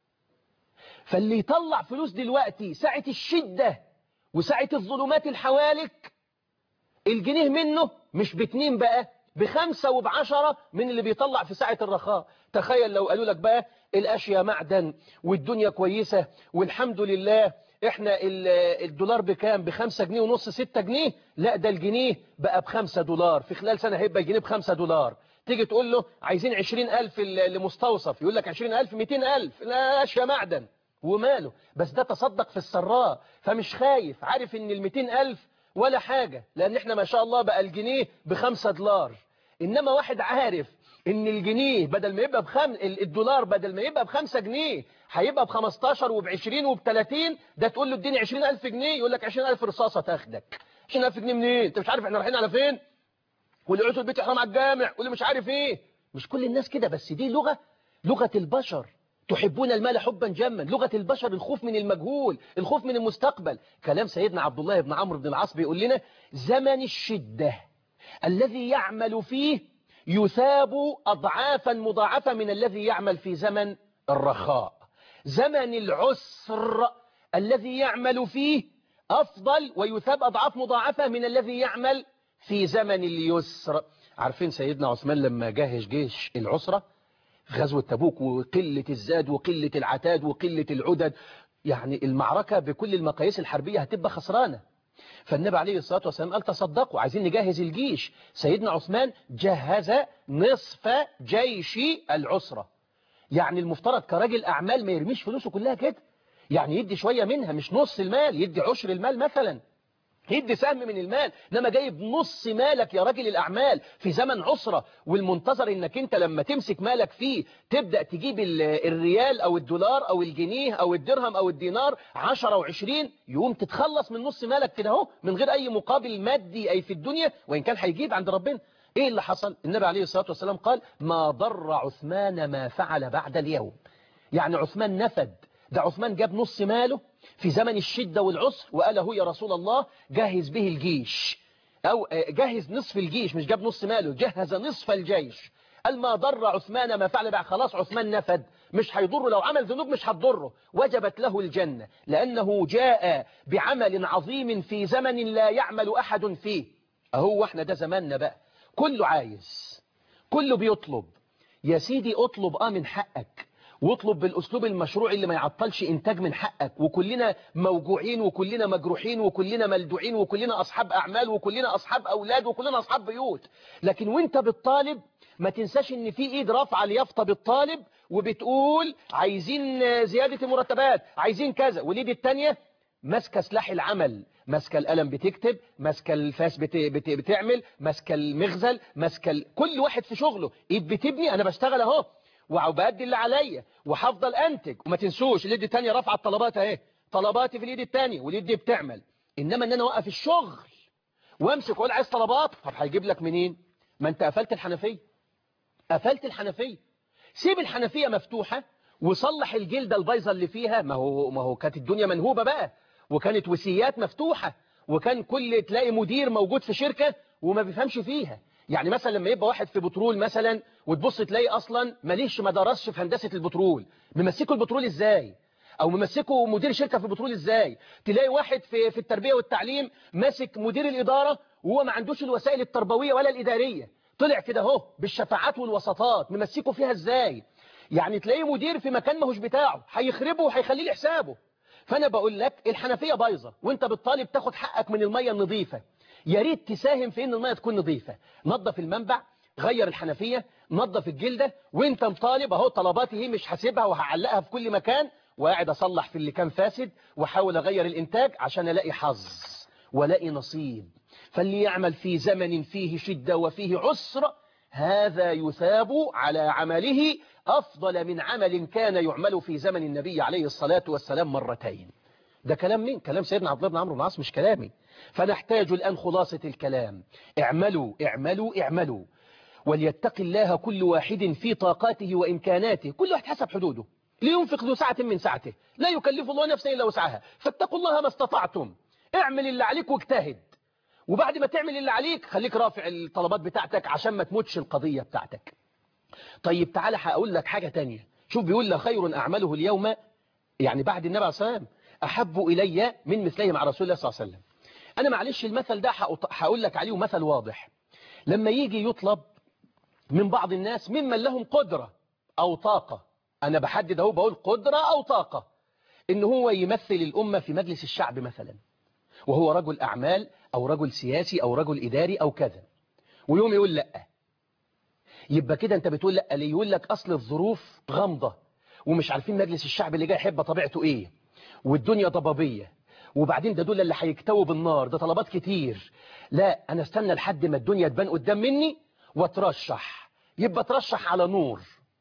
فاللي يطلع فلوس دلوقتي ساعة الشدة وساعة الظلمات الحوالك الجنيه منه مش باتنين بقى بخمسة وبعشرة من اللي بيطلع في ساعة الرخاء تخيل لو قالوا لك بقى الأشياء معدن والدنيا كويسة والحمد لله احنا الدولار بكام بخمسة جنيه ونص ستة جنيه لا ده الجنيه بقى بخمسة دولار في خلال سنة هيبقى الجنيه بخمسة دولار تيجي تقول له عايزين عشرين ألف لمستوصف يقول لك عشرين ألف ميتين ألف لا أشياء معدن وماله بس ده تصدق في السراء فمش خايف عارف ان الميتين ألف ولا حاجة لأن احنا ما شاء الله بقى الجنيه بخمسة دولار إنما واحد عارف ان الجنيه بدل ما يبقى بخم الدولار بدل ما يبقى بخمسة جنيه هيبقى بخمستاشر وبعشرين وبتلاتين ده تقول له اديني عشرين ألف جنيه يقول لك عشرين ألف رصاصة تاخدك عشرين ألف جنيه منين انت مش عارف احنا رايحين على فين واللي يقعدوا البيت يحرم على الجامع واللي مش عارف ايه مش كل الناس كده بس دي لغة لغة البشر تحبون المال حبا جما لغة البشر الخوف من المجهول الخوف من المستقبل كلام سيدنا عبد الله بن عمرو بن العاص بيقول لنا زمن الشدة الذي يعمل فيه يثاب أضعافا مضاعفة من الذي يعمل في زمن الرخاء زمن العسر الذي يعمل فيه أفضل ويثاب أضعاف مضاعفة من الذي يعمل في زمن اليسر عارفين سيدنا عثمان لما جاهز جيش العسرة غزوة تبوك وقلة الزاد وقلة العتاد وقلة العدد يعني المعركة بكل المقاييس الحربية هتبقى خسرانة فالنبي عليه الصلاة والسلام قال تصدقوا عايزين نجهز الجيش سيدنا عثمان جهز نصف جيش العسرة يعني المفترض كراجل أعمال ما يرميش فلوسه كلها كده يعني يدي شوية منها مش نص المال يدي عشر المال مثلا يدي سهم من المال انما جايب نص مالك يا راجل الأعمال في زمن عسرة والمنتظر انك انت لما تمسك مالك فيه تبدأ تجيب الريال او الدولار او الجنيه او الدرهم او الدينار 10 و20 يوم تتخلص من نص مالك كده اهو من غير اي مقابل مادي اي في الدنيا وان كان هيجيب عند ربنا ايه اللي حصل النبي عليه الصلاة والسلام قال ما ضر عثمان ما فعل بعد اليوم يعني عثمان نفد ده عثمان جاب نص ماله في زمن الشدة والعسر وقال هو يا رسول الله جهز به الجيش أو جهز نصف الجيش مش جاب نص ماله جهز نصف الجيش قال ما ضر عثمان ما فعل بقى خلاص عثمان نفد مش هيضره لو عمل ذنوب مش هتضره وجبت له الجنة لأنه جاء بعمل عظيم في زمن لا يعمل أحد فيه أهو احنا ده زماننا بقى كله عايز كله بيطلب يا سيدي اطلب اه من حقك واطلب بالأسلوب المشروع اللي ما يعطلش إنتاج من حقك وكلنا موجوعين وكلنا مجروحين وكلنا ملدوعين وكلنا أصحاب أعمال وكلنا أصحاب أولاد وكلنا أصحاب بيوت لكن وانت بالطالب ما تنساش ان في ايد رافعه اليافطه بالطالب وبتقول عايزين زيادة المرتبات عايزين كذا واليد التانية ماسكه سلاح العمل ماسكه القلم بتكتب ماسكه الفاس بت... بت... بتعمل ماسكه المغزل ماسكه ال... كل واحد في شغله ايد بتبني انا بشتغل اهو وبأدي اللي عليا وهفضل انتج وما تنسوش اليد التانية رافعه الطلبات اهي طلباتي في اليد التانية واليد دي بتعمل انما ان انا اوقف الشغل وامسك واقول عايز طلبات طب هيجيب لك منين ما انت قفلت الحنفيه قفلت الحنفيه سيب الحنفيه مفتوحه وصلح الجلده البيضه اللي فيها ما هو ما هو كانت الدنيا منهوبه بقى وكانت وسيات مفتوحه وكان كل تلاقي مدير موجود في شركه وما بيفهمش فيها يعني مثلا لما يبقى واحد في بترول مثلا وتبص تلاقي اصلا ماليش ما درسش في هندسه البترول ممسكه البترول ازاي او ممسكه مدير شركه في البترول ازاي تلاقي واحد في في التربيه والتعليم ماسك مدير الاداره وهو ما عندوش الوسائل التربويه ولا الاداريه طلع كده اهو بالشفاعات والوساطات ممسكه فيها ازاي يعني تلاقيه مدير في مكان ماهوش بتاعه هيخربه وهيخليه لحسابه فانا بقول لك الحنفيه بايظه وانت بالطالب تاخد حقك من الميه النظيفه يا ريت تساهم في ان الميه تكون نظيفه نظف المنبع غير الحنفيه نظف الجلده وانت مطالب اهو طلباتي هي مش هسيبها وهعلقها في كل مكان وقاعد اصلح في اللي كان فاسد واحاول اغير الانتاج عشان الاقي حظ والاقي نصيب فاللي يعمل في زمن فيه شده وفيه عسر هذا يثاب على عمله أفضل من عمل كان يعمل في زمن النبي عليه الصلاة والسلام مرتين ده كلام مين؟ كلام سيدنا عبد الله بن عمرو بن العاص مش كلامي فنحتاج الآن خلاصة الكلام اعملوا اعملوا اعملوا وليتق الله كل واحد في طاقاته وإمكاناته كل واحد حسب حدوده لينفق ذو سعة من سعته لا يكلف الله نفسا إلا وسعها فاتقوا الله ما استطعتم اعمل اللي عليك واجتهد وبعد ما تعمل اللي عليك خليك رافع الطلبات بتاعتك عشان ما تموتش القضية بتاعتك طيب تعالى هقول لك حاجة تانية شوف بيقول لك خير أعمله اليوم يعني بعد النبي عليه الصلاة والسلام أحب إلي من مثله مع رسول الله صلى الله عليه وسلم أنا معلش المثل ده هقول لك عليه مثل واضح لما يجي يطلب من بعض الناس ممن لهم قدرة أو طاقة أنا بحدد أهو بقول قدرة أو طاقة إن هو يمثل الأمة في مجلس الشعب مثلا وهو رجل أعمال أو رجل سياسي أو رجل إداري أو كذا ويوم يقول لأ يبقى كده أنت بتقول لأ ليه يقول لك أصل الظروف غامضة ومش عارفين مجلس الشعب اللي جاي يحب طبيعته إيه والدنيا ضبابية وبعدين ده دول اللي هيكتووا بالنار ده طلبات كتير لا أنا استنى لحد ما الدنيا تبان قدام مني واترشح يبقى ترشح على نور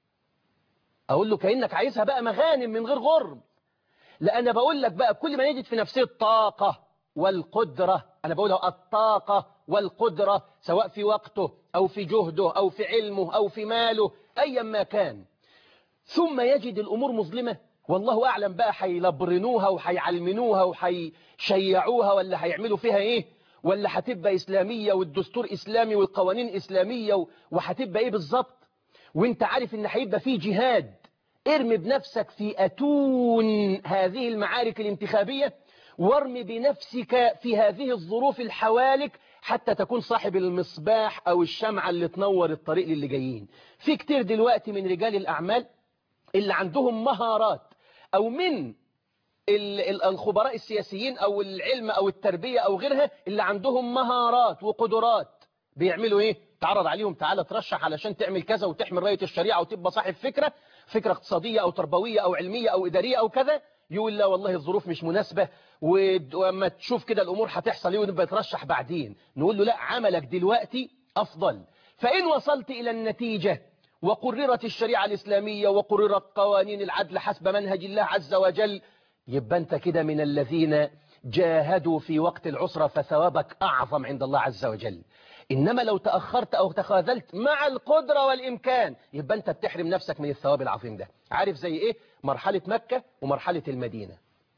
اقول له كأنك عايزها بقى مغانم من غير غرم لا انا بقول لك بقى كل ما يجد في نفسه الطاقة والقدرة انا بقولها الطاقة والقدرة سواء في وقته او في جهده او في علمه او في ماله ايا ما كان ثم يجد الامور مظلمة والله اعلم بقى هيلبرنوها وهيعلمنوها وهيشيعوها ولا هيعملوا فيها ايه ولا هتبقى اسلامية والدستور اسلامي والقوانين اسلامية وهتبقى ايه بالظبط وانت عارف ان هيبقى فيه جهاد ارمي بنفسك في أتون هذه المعارك الانتخابية وارمي بنفسك في هذه الظروف الحوالك حتى تكون صاحب المصباح أو الشمعة اللي تنور الطريق للي جايين في كتير دلوقتي من رجال الأعمال اللي عندهم مهارات أو من الخبراء السياسيين أو العلم أو التربية أو غيرها اللي عندهم مهارات وقدرات بيعملوا إيه تعرض عليهم تعالى ترشح علشان تعمل كذا وتحمل راية الشريعة وتبقى صاحب فكرة فكرة اقتصادية أو تربوية أو علمية أو إدارية أو كذا يقول لا والله الظروف مش مناسبة ولما تشوف كده الأمور هتحصل ايه ونبقى ترشح بعدين نقول له لا عملك دلوقتي أفضل فإن وصلت إلى النتيجة وقررت الشريعة الإسلامية وقررت قوانين العدل حسب منهج الله عز وجل يبقى أنت كده من الذين جاهدوا في وقت العسرة فثوابك أعظم عند الله عز وجل إنما لو تأخرت أو تخاذلت مع القدرة والإمكان يبقى أنت بتحرم نفسك من الثواب العظيم ده عارف زي إيه مرحلة مكة ومرحلة المدينة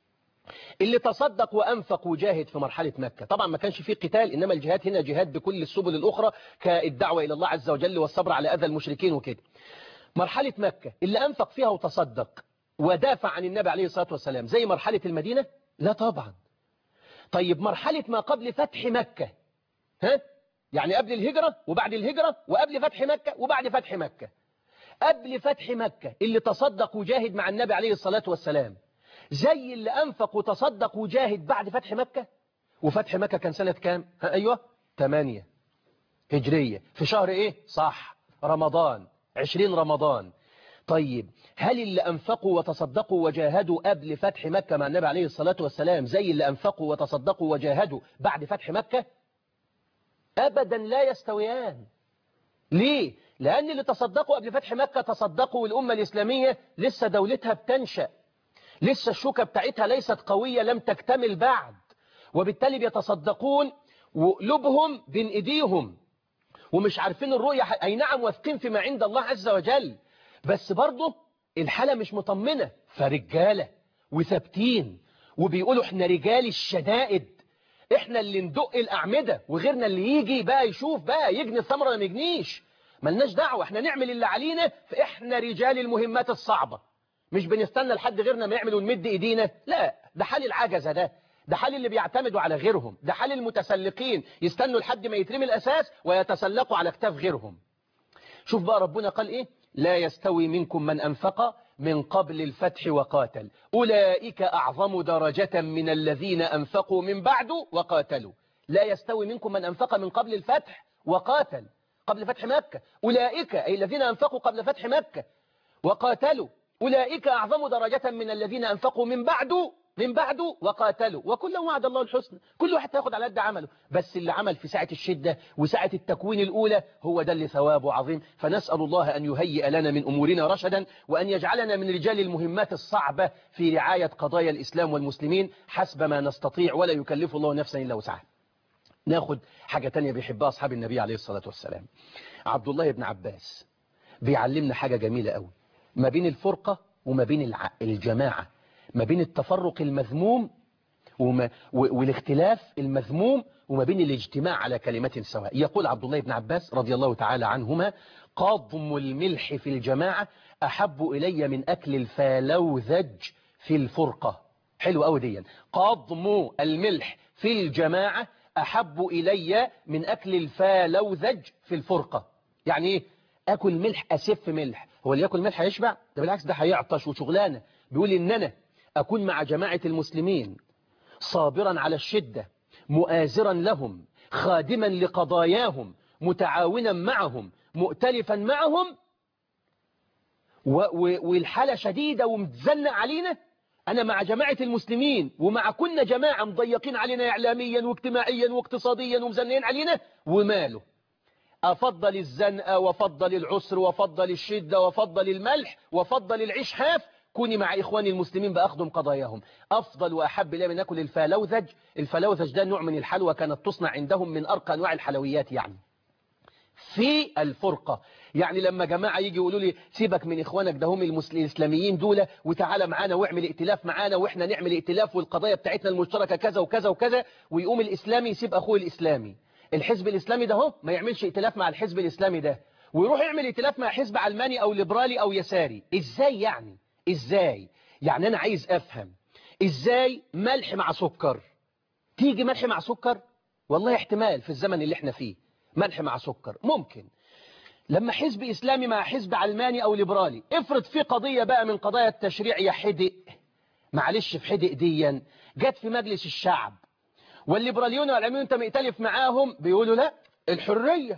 اللي تصدق وأنفق وجاهد في مرحلة مكة طبعا ما كانش فيه قتال إنما الجهاد هنا جهاد بكل السبل الأخرى كالدعوة إلى الله عز وجل والصبر على أذى المشركين وكده مرحلة مكة اللي أنفق فيها وتصدق ودافع عن النبي عليه الصلاة والسلام زي مرحلة المدينة لا طبعا طيب مرحلة ما قبل فتح مكة ها يعني قبل الهجرة وبعد الهجرة وقبل فتح مكة وبعد فتح مكة قبل فتح مكة اللي تصدق وجاهد مع النبي عليه الصلاة والسلام زي اللي أنفق وتصدق وجاهد بعد فتح مكة وفتح مكة كان سنة كام ها أيوة 8 هجرية في شهر إيه صح رمضان 20 رمضان طيب هل اللي أنفقوا وتصدقوا وجاهدوا قبل فتح مكة مع النبي عليه الصلاة والسلام زي اللي أنفقوا وتصدقوا وجاهدوا بعد فتح مكة أبدا لا يستويان ليه؟ لأن اللي تصدقوا قبل فتح مكة تصدقوا والأمة الإسلامية لسه دولتها بتنشأ لسه الشوكة بتاعتها ليست قوية لم تكتمل بعد وبالتالي بيتصدقون وقلوبهم بين إيديهم ومش عارفين الرؤية أي نعم واثقين فيما عند الله عز وجل بس برضه الحالة مش مطمنة فرجالة وثابتين وبيقولوا احنا رجال الشدائد احنا اللي ندق الأعمدة وغيرنا اللي يجي بقى يشوف بقى يجني الثمرة ما يجنيش ملناش دعوة احنا نعمل اللي علينا فاحنا رجال المهمات الصعبة مش بنستنى لحد غيرنا ما يعمل ونمد ايدينا لا ده حال العجزة ده ده حال اللي بيعتمدوا على غيرهم ده حال المتسلقين يستنوا لحد ما يترمي الأساس ويتسلقوا على كتاف غيرهم شوف بقى ربنا قال ايه لا يستوي منكم من أنفق من قبل الفتح وقاتل أولئك أعظم درجة من الذين أنفقوا من بعد وقاتلوا لا يستوي منكم من أنفق من قبل الفتح وقاتل قبل فتح مكة أولئك أي الذين أنفقوا قبل فتح مكة وقاتلوا أولئك أعظم درجة من الذين أنفقوا من بعد من بعد وقاتلوا وكل وعد الله الحسن كل واحد هياخد على قد عمله بس اللي عمل في ساعة الشدة وساعة التكوين الأولى هو ده اللي ثوابه عظيم فنسأل الله أن يهيئ لنا من أمورنا رشدا وأن يجعلنا من رجال المهمات الصعبة في رعاية قضايا الإسلام والمسلمين حسب ما نستطيع ولا يكلف الله نفسا إلا وسعها ناخد حاجة تانية بيحبها أصحاب النبي عليه الصلاة والسلام عبد الله بن عباس بيعلمنا حاجة جميلة قوي ما بين الفرقة وما بين الجماعة ما بين التفرق المذموم وما والاختلاف المذموم وما بين الاجتماع على كلمة سواء يقول عبد الله بن عباس رضي الله تعالى عنهما قضم الملح في الجماعة أحب إلي من أكل الفالوذج في الفرقة حلو قوي دي قضم الملح في الجماعة أحب إلي من أكل الفالوذج في الفرقة يعني إيه أكل ملح أسف ملح هو اللي يأكل ملح هيشبع ده بالعكس ده هيعطش وشغلانة بيقول إن أنا أكون مع جماعة المسلمين صابرا على الشدة مؤازرا لهم خادما لقضاياهم متعاونا معهم مؤتلفا معهم والحالة شديدة ومتزنق علينا أنا مع جماعة المسلمين ومع كل جماعة مضيقين علينا إعلاميا واجتماعيا واقتصاديا ومزنين علينا وماله أفضل الزنقة وفضل العسر وفضل الشدة وفضل الملح وفضل العيش حاف كوني مع إخواني المسلمين بأخذهم قضاياهم أفضل وأحب لي من أكل الفلوذج الفلوذج ده نوع من الحلوى كانت تصنع عندهم من أرقى أنواع الحلويات يعني في الفرقة يعني لما جماعة يجي يقولوا لي سيبك من إخوانك ده هم الإسلاميين دول وتعالى معانا واعمل ائتلاف معانا وإحنا نعمل ائتلاف والقضايا بتاعتنا المشتركة كذا وكذا وكذا ويقوم الإسلامي يسيب أخوه الإسلامي الحزب الإسلامي ده هو ما يعملش ائتلاف مع الحزب الإسلامي ده ويروح يعمل ائتلاف مع حزب علماني أو ليبرالي أو يساري إزاي يعني إزاي يعني أنا عايز أفهم إزاي ملح مع سكر تيجي ملح مع سكر والله احتمال في الزمن اللي احنا فيه ملح مع سكر ممكن لما حزب إسلامي مع حزب علماني أو ليبرالي افرض في قضية بقى من قضايا التشريع يا حدق معلش في حدق ديا جت في مجلس الشعب والليبراليون والعلمانيون انت مئتلف معاهم بيقولوا لا الحرية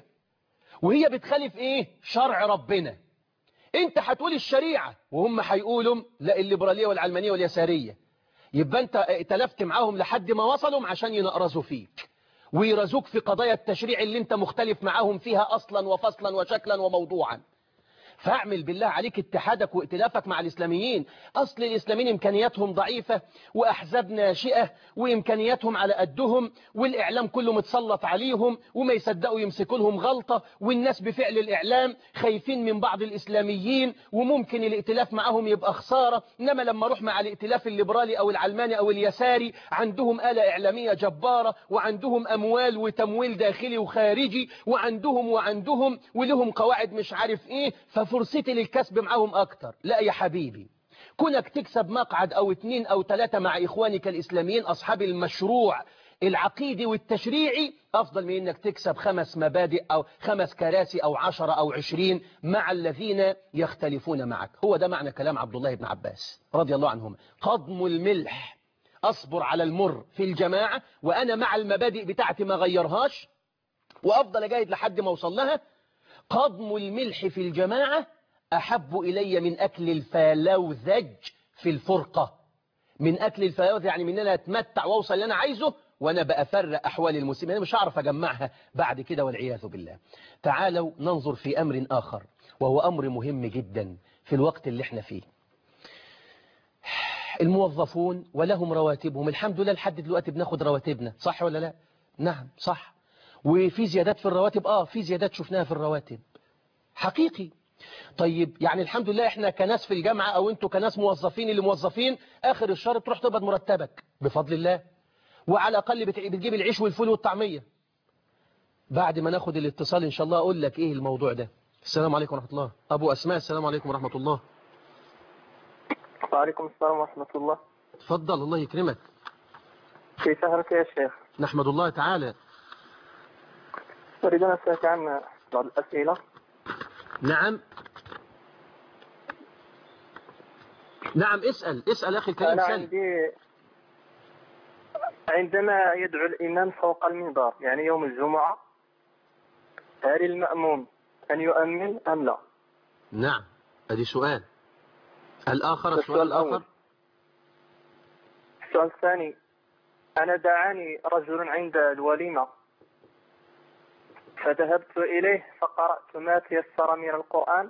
وهي بتخالف ايه شرع ربنا انت هتقول الشريعة وهم هيقولوا لا الليبرالية والعلمانية واليسارية يبقى انت ائتلفت معاهم لحد ما وصلوا عشان ينقرزوا فيك ويرزوك في قضايا التشريع اللي انت مختلف معاهم فيها اصلا وفصلا وشكلا وموضوعا فاعمل بالله عليك اتحادك وائتلافك مع الإسلاميين أصل الإسلاميين إمكانياتهم ضعيفة وأحزاب ناشئة وإمكانياتهم على قدهم والإعلام كله متسلط عليهم وما يصدقوا يمسكوا لهم غلطة والناس بفعل الإعلام خايفين من بعض الإسلاميين وممكن الائتلاف معهم يبقى خسارة إنما لما أروح مع الائتلاف الليبرالي أو العلماني أو اليساري عندهم آلة إعلامية جبارة وعندهم أموال وتمويل داخلي وخارجي وعندهم وعندهم ولهم قواعد مش عارف إيه ففرصتي للكسب معاهم أكتر لا يا حبيبي كونك تكسب مقعد أو اتنين أو ثلاثة مع إخوانك الإسلاميين أصحاب المشروع العقيدي والتشريعي أفضل من أنك تكسب خمس مبادئ أو خمس كراسي أو عشرة أو عشرين مع الذين يختلفون معك هو ده معنى كلام عبد الله بن عباس رضي الله عنهما قضم الملح أصبر على المر في الجماعة وأنا مع المبادئ بتاعتي ما غيرهاش وأفضل أجاهد لحد ما أوصل لها قضم الملح في الجماعة أحب إلي من أكل الفلوذج في الفرقة من أكل الفلوذج يعني من أنا أتمتع وأوصل اللي أنا عايزه وأنا بأفرق أحوال المسلمين أنا مش هعرف أجمعها بعد كده والعياذ بالله تعالوا ننظر في أمر آخر وهو أمر مهم جدا في الوقت اللي احنا فيه الموظفون ولهم رواتبهم الحمد لله لحد دلوقتي بناخد رواتبنا صح ولا لا نعم صح وفي زيادات في الرواتب اه في زيادات شفناها في الرواتب حقيقي طيب يعني الحمد لله احنا كناس في الجامعة او انتوا كناس موظفين اللي موظفين اخر الشهر تروح تقبض مرتبك بفضل الله وعلى الاقل بتجيب العيش والفول والطعمية بعد ما ناخد الاتصال ان شاء الله اقول لك ايه الموضوع ده السلام عليكم ورحمة الله ابو اسماء السلام عليكم ورحمة الله وعليكم السلام ورحمة الله تفضل الله يكرمك كيف حالك يا شيخ نحمد الله تعالى أريد أن أسألك عن بعض الأسئلة نعم نعم اسأل اسأل أخي الكريم أنا سل عندي عندما يدعو الإمام فوق المنبر يعني يوم الجمعة هل المأموم أن يؤمن أم لا؟ نعم ادي سؤال الآخر السؤال السؤال الأول. الآخر السؤال الثاني أنا دعاني رجل عند الوليمة فذهبت إليه فقرأت ما تيسر من القرآن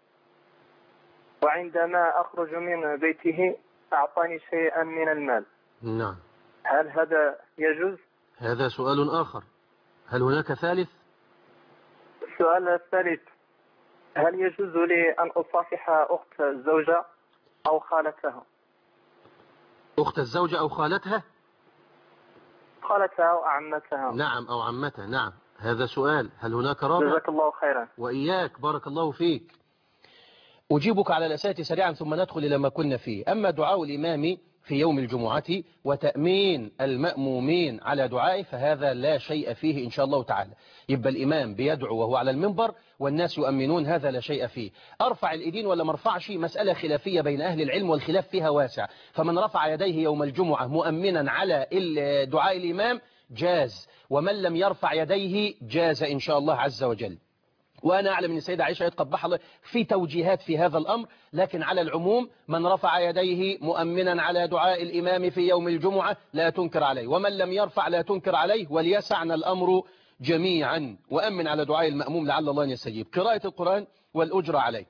وعندما أخرج من بيته أعطاني شيئا من المال نعم هل هذا يجوز؟ هذا سؤال آخر هل هناك ثالث السؤال الثالث هل يجوز لي أن أصافح أخت الزوجة أو خالتها؟ أخت الزوجة أو خالتها خالتها أو عمتها نعم أو عمتها نعم هذا سؤال هل هناك رابع جزاك الله خيرا وإياك بارك الله فيك أجيبك على الأسئلة سريعا ثم ندخل إلى ما كنا فيه أما دعاء الإمام في يوم الجمعة وتأمين المأمومين على دعائه فهذا لا شيء فيه إن شاء الله تعالى يبقى الإمام بيدعو وهو على المنبر والناس يؤمنون هذا لا شيء فيه أرفع الإيدين ولا مرفعش مسألة خلافية بين أهل العلم والخلاف فيها واسع فمن رفع يديه يوم الجمعة مؤمنا على ال- دعاء الإمام جاز ومن لم يرفع يديه جاز إن شاء الله عز وجل وأنا أعلم أن السيدة عائشة يتقبح الله في توجيهات في هذا الأمر لكن على العموم من رفع يديه مؤمنا على دعاء الإمام في يوم الجمعة لا تنكر عليه ومن لم يرفع لا تنكر عليه وليسعنا الأمر جميعا وأمن على دعاء المأموم لعل الله أن يستجيب قراءة القرآن والأجرة عليه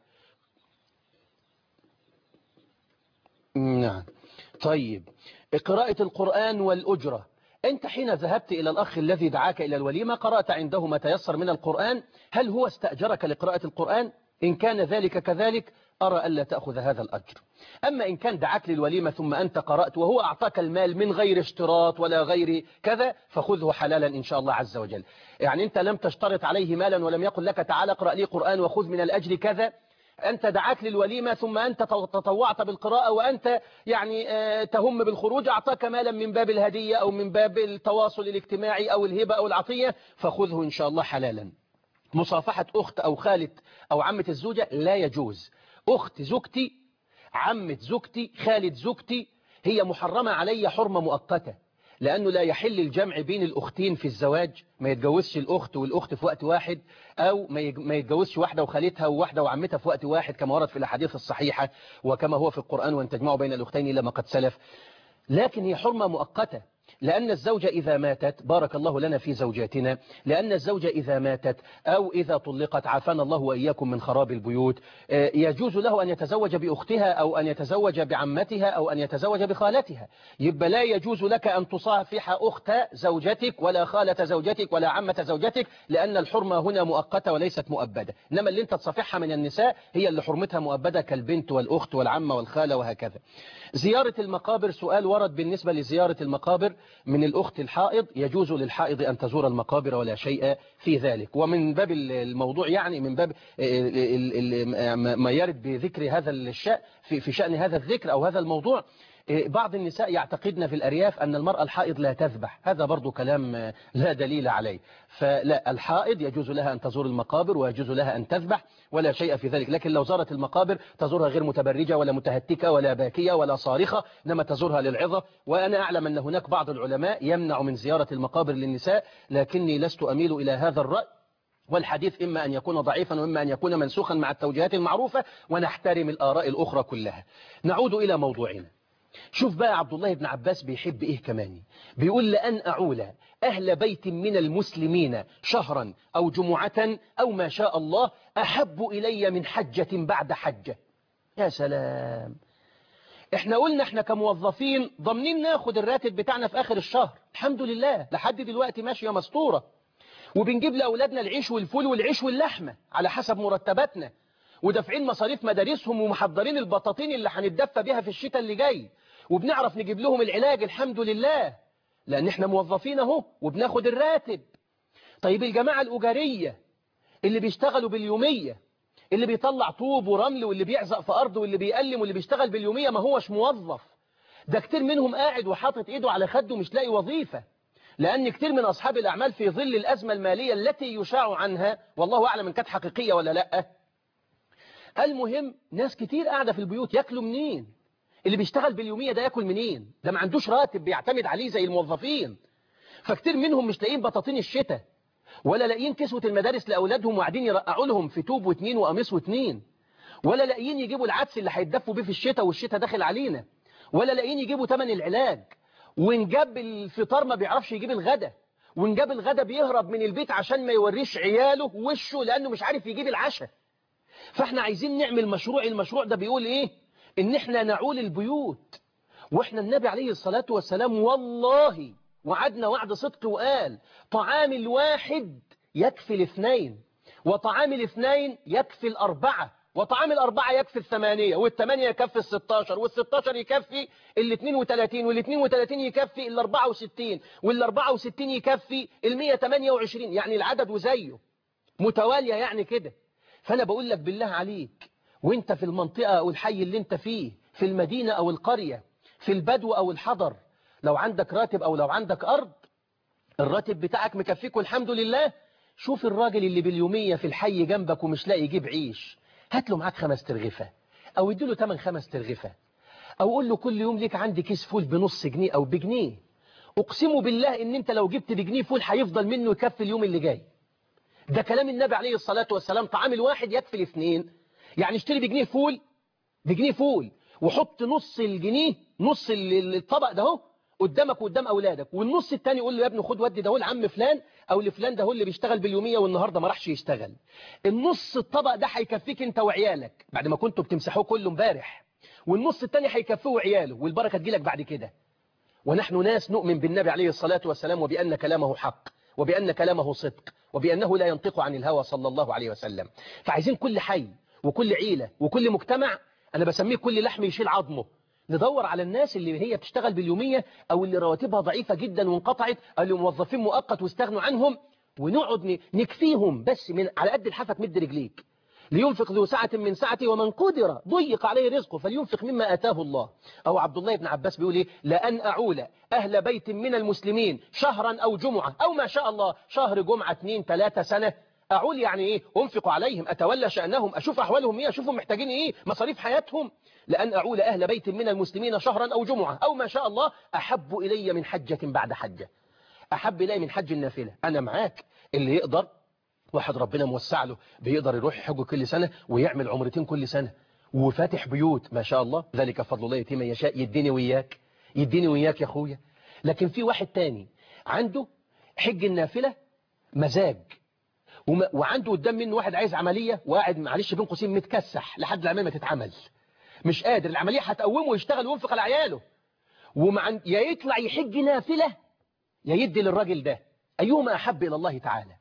نعم طيب قراءة القرآن والأجرة أنت حين ذهبت إلى الأخ الذي دعاك إلى الوليمة قرأت عنده ما تيسر من القرآن هل هو استأجرك لقراءة القرآن إن كان ذلك كذلك أرى ألا تأخذ هذا الأجر أما إن كان دعاك للوليمة ثم أنت قرأت وهو أعطاك المال من غير اشتراط ولا غير كذا فخذه حلالا إن شاء الله عز وجل يعني أنت لم تشترط عليه مالا ولم يقل لك تعال اقرأ لي قرآن وخذ من الأجر كذا أنت دعاك للوليمة ثم أنت تطوعت بالقراءة وأنت يعني تهم بالخروج أعطاك مالا من باب الهدية أو من باب التواصل الاجتماعي أو الهبة أو العطية فخذه إن شاء الله حلالا مصافحة أخت أو خالة أو عمة الزوجة لا يجوز أخت زوجتي عمة زوجتي خالة زوجتي هي محرمة علي حرمة مؤقتة لأنه لا يحل الجمع بين الأختين في الزواج ما يتجوزش الأخت والأخت في وقت واحد أو ما يتجوزش واحدة وخالتها وواحدة وعمتها في وقت واحد كما ورد في الأحاديث الصحيحة وكما هو في القرآن وأن تجمعوا بين الأختين إلا ما قد سلف لكن هي حرمة مؤقتة لأن الزوجة إذا ماتت بارك الله لنا في زوجاتنا لأن الزوجة إذا ماتت أو إذا طلقت عافانا الله وإياكم من خراب البيوت يجوز له أن يتزوج بأختها أو أن يتزوج بعمتها أو أن يتزوج بخالتها يبقى لا يجوز لك أن تصافح أخت زوجتك ولا خالة زوجتك ولا عمة زوجتك لأن الحرمة هنا مؤقتة وليست مؤبدة إنما اللي أنت تصافحها من النساء هي اللي حرمتها مؤبدة كالبنت والأخت والعمة والخالة وهكذا زيارة المقابر سؤال ورد بالنسبة لزيارة المقابر من الأخت الحائض يجوز للحائض أن تزور المقابر ولا شيء في ذلك ومن باب الموضوع يعني من باب ما يرد بذكر هذا الشأن في شأن هذا الذكر أو هذا الموضوع بعض النساء يعتقدن في الأرياف أن المرأة الحائض لا تذبح هذا برضو كلام لا دليل عليه فلا الحائض يجوز لها أن تزور المقابر ويجوز لها أن تذبح ولا شيء في ذلك لكن لو زارت المقابر تزورها غير متبرجة ولا متهتكة ولا باكية ولا صارخة إنما تزورها للعظة وأنا أعلم أن هناك بعض العلماء يمنع من زيارة المقابر للنساء لكني لست أميل إلى هذا الرأي والحديث إما أن يكون ضعيفا وإما أن يكون منسوخا مع التوجيهات المعروفة ونحترم الآراء الأخرى كلها نعود إلى موضوعنا شوف بقى عبد الله بن عباس بيحب إيه كمان بيقول لأن أعول أهل بيت من المسلمين شهرا أو جمعة أو ما شاء الله أحب إلي من حجة بعد حجة يا سلام احنا قلنا احنا كموظفين ضامنين ناخد الراتب بتاعنا في آخر الشهر الحمد لله لحد دلوقتي ماشية مسطورة وبنجيب لأولادنا العيش والفول والعيش واللحمة على حسب مرتباتنا ودافعين مصاريف مدارسهم ومحضرين البطاطين اللي هنتدفى بيها في الشتاء اللي جاي وبنعرف نجيب لهم العلاج الحمد لله لأن احنا موظفين اهو وبناخد الراتب طيب الجماعة الأجارية اللي بيشتغلوا باليومية اللي بيطلع طوب ورمل واللي بيعزق في أرض واللي بيقلم واللي بيشتغل باليومية ما هوش موظف ده كتير منهم قاعد وحاطط ايده على خده مش لاقي وظيفة لأن كتير من أصحاب الأعمال في ظل الأزمة المالية التي يشاع عنها والله أعلم إن كانت حقيقية ولا لأ المهم ناس كتير قاعدة في البيوت ياكلوا منين اللي بيشتغل باليومية ده ياكل منين ده ما عندوش راتب بيعتمد عليه زي الموظفين فكتير منهم مش لاقيين بطاطين الشتاء ولا لاقيين كسوة المدارس لأولادهم وقاعدين يرقعوا لهم في توب واتنين وقميص واتنين ولا لاقيين يجيبوا العدس اللي هيتدفوا بيه في الشتاء والشتاء داخل علينا ولا لاقيين يجيبوا ثمن العلاج وإن جاب الفطار ما بيعرفش يجيب الغدا وإن جاب الغدا بيهرب من البيت عشان ما يوريش عياله وشه لأنه مش عارف يجيب العشاء فاحنا عايزين نعمل مشروع المشروع ده بيقول ايه ان احنا نعول البيوت واحنا النبي عليه الصلاة والسلام والله وعدنا وعد صدق وقال طعام الواحد يكفي الاثنين وطعام الاثنين يكفي الأربعة وطعام الأربعة يكفي الثمانية والثمانية يكفي الستاشر والستاشر يكفي الاثنين وثلاثين والاثنين وثلاثين يكفي الأربعة وستين والأربعة وستين يكفي المية تمانية وعشرين يعني العدد وزيه متوالية يعني كده فأنا بقول لك بالله عليك وانت في المنطقة أو الحي اللي انت فيه في المدينة أو القرية في البدو أو الحضر لو عندك راتب أو لو عندك أرض الراتب بتاعك مكفيك والحمد لله شوف الراجل اللي باليومية في الحي جنبك ومش لاقي يجيب عيش هات له معاك خمس ترغفة أو اديله تمن خمس ترغفة أو قول له كل يوم ليك عندي كيس فول بنص جنيه أو بجنيه أقسم بالله إن أنت لو جبت بجنيه فول هيفضل منه يكفي اليوم اللي جاي ده كلام النبي عليه الصلاة والسلام طعام الواحد يكفي الاثنين يعني اشتري بجنيه فول بجنيه فول وحط نص الجنيه نص الطبق ده اهو قدامك وقدام اولادك والنص التاني يقول له يا ابني خد ودي ده هو العم فلان او لفلان ده هو اللي بيشتغل باليوميه والنهارده ما راحش يشتغل النص الطبق ده هيكفيك انت وعيالك بعد ما كنتوا بتمسحوه كله امبارح والنص التاني هيكفيه وعياله والبركه تجيلك بعد كده ونحن ناس نؤمن بالنبي عليه الصلاة والسلام وبأن كلامه حق وبأن كلامه صدق وبأنه لا ينطق عن الهوى صلى الله عليه وسلم فعايزين كل حي وكل عيلة وكل مجتمع أنا بسميه كل لحم يشيل عظمه ندور على الناس اللي هي بتشتغل باليومية أو اللي رواتبها ضعيفة جدا وانقطعت أو اللي موظفين مؤقت واستغنوا عنهم ونقعد ن- نكفيهم بس من على قد الحافة تمد رجليك لينفق ذو سعة من سعته ومن قدر ضيق عليه رزقه فلينفق مما آتاه الله أو عبد الله بن عباس بيقول إيه لأن أعول أهل بيت من المسلمين شهرا أو جمعة أو ما شاء الله شهر جمعة اثنين ثلاثة سنة أعول يعني إيه أنفق عليهم أتولى شأنهم أشوف أحوالهم إيه أشوفهم محتاجين إيه مصاريف حياتهم لأن أعول أهل بيت من المسلمين شهرا أو جمعة أو ما شاء الله أحب إلي من حجة بعد حجة أحب إلي من حج النافلة أنا معاك اللي يقدر واحد ربنا موسع له بيقدر يروح يحج كل سنة ويعمل عمرتين كل سنة وفاتح بيوت ما شاء الله ذلك فضل الله يتيم من يشاء يديني وياك يديني وياك يا اخويا لكن في واحد تاني عنده حج النافلة مزاج وما وعنده قدام منه واحد عايز عملية وقاعد معلش بين قوسين متكسح لحد العملية ما تتعمل مش قادر العملية هتقومه ويشتغل وينفق على عياله ومع يا يطلع يحج نافلة يا يدي للراجل ده أيهما أحب إلى الله تعالى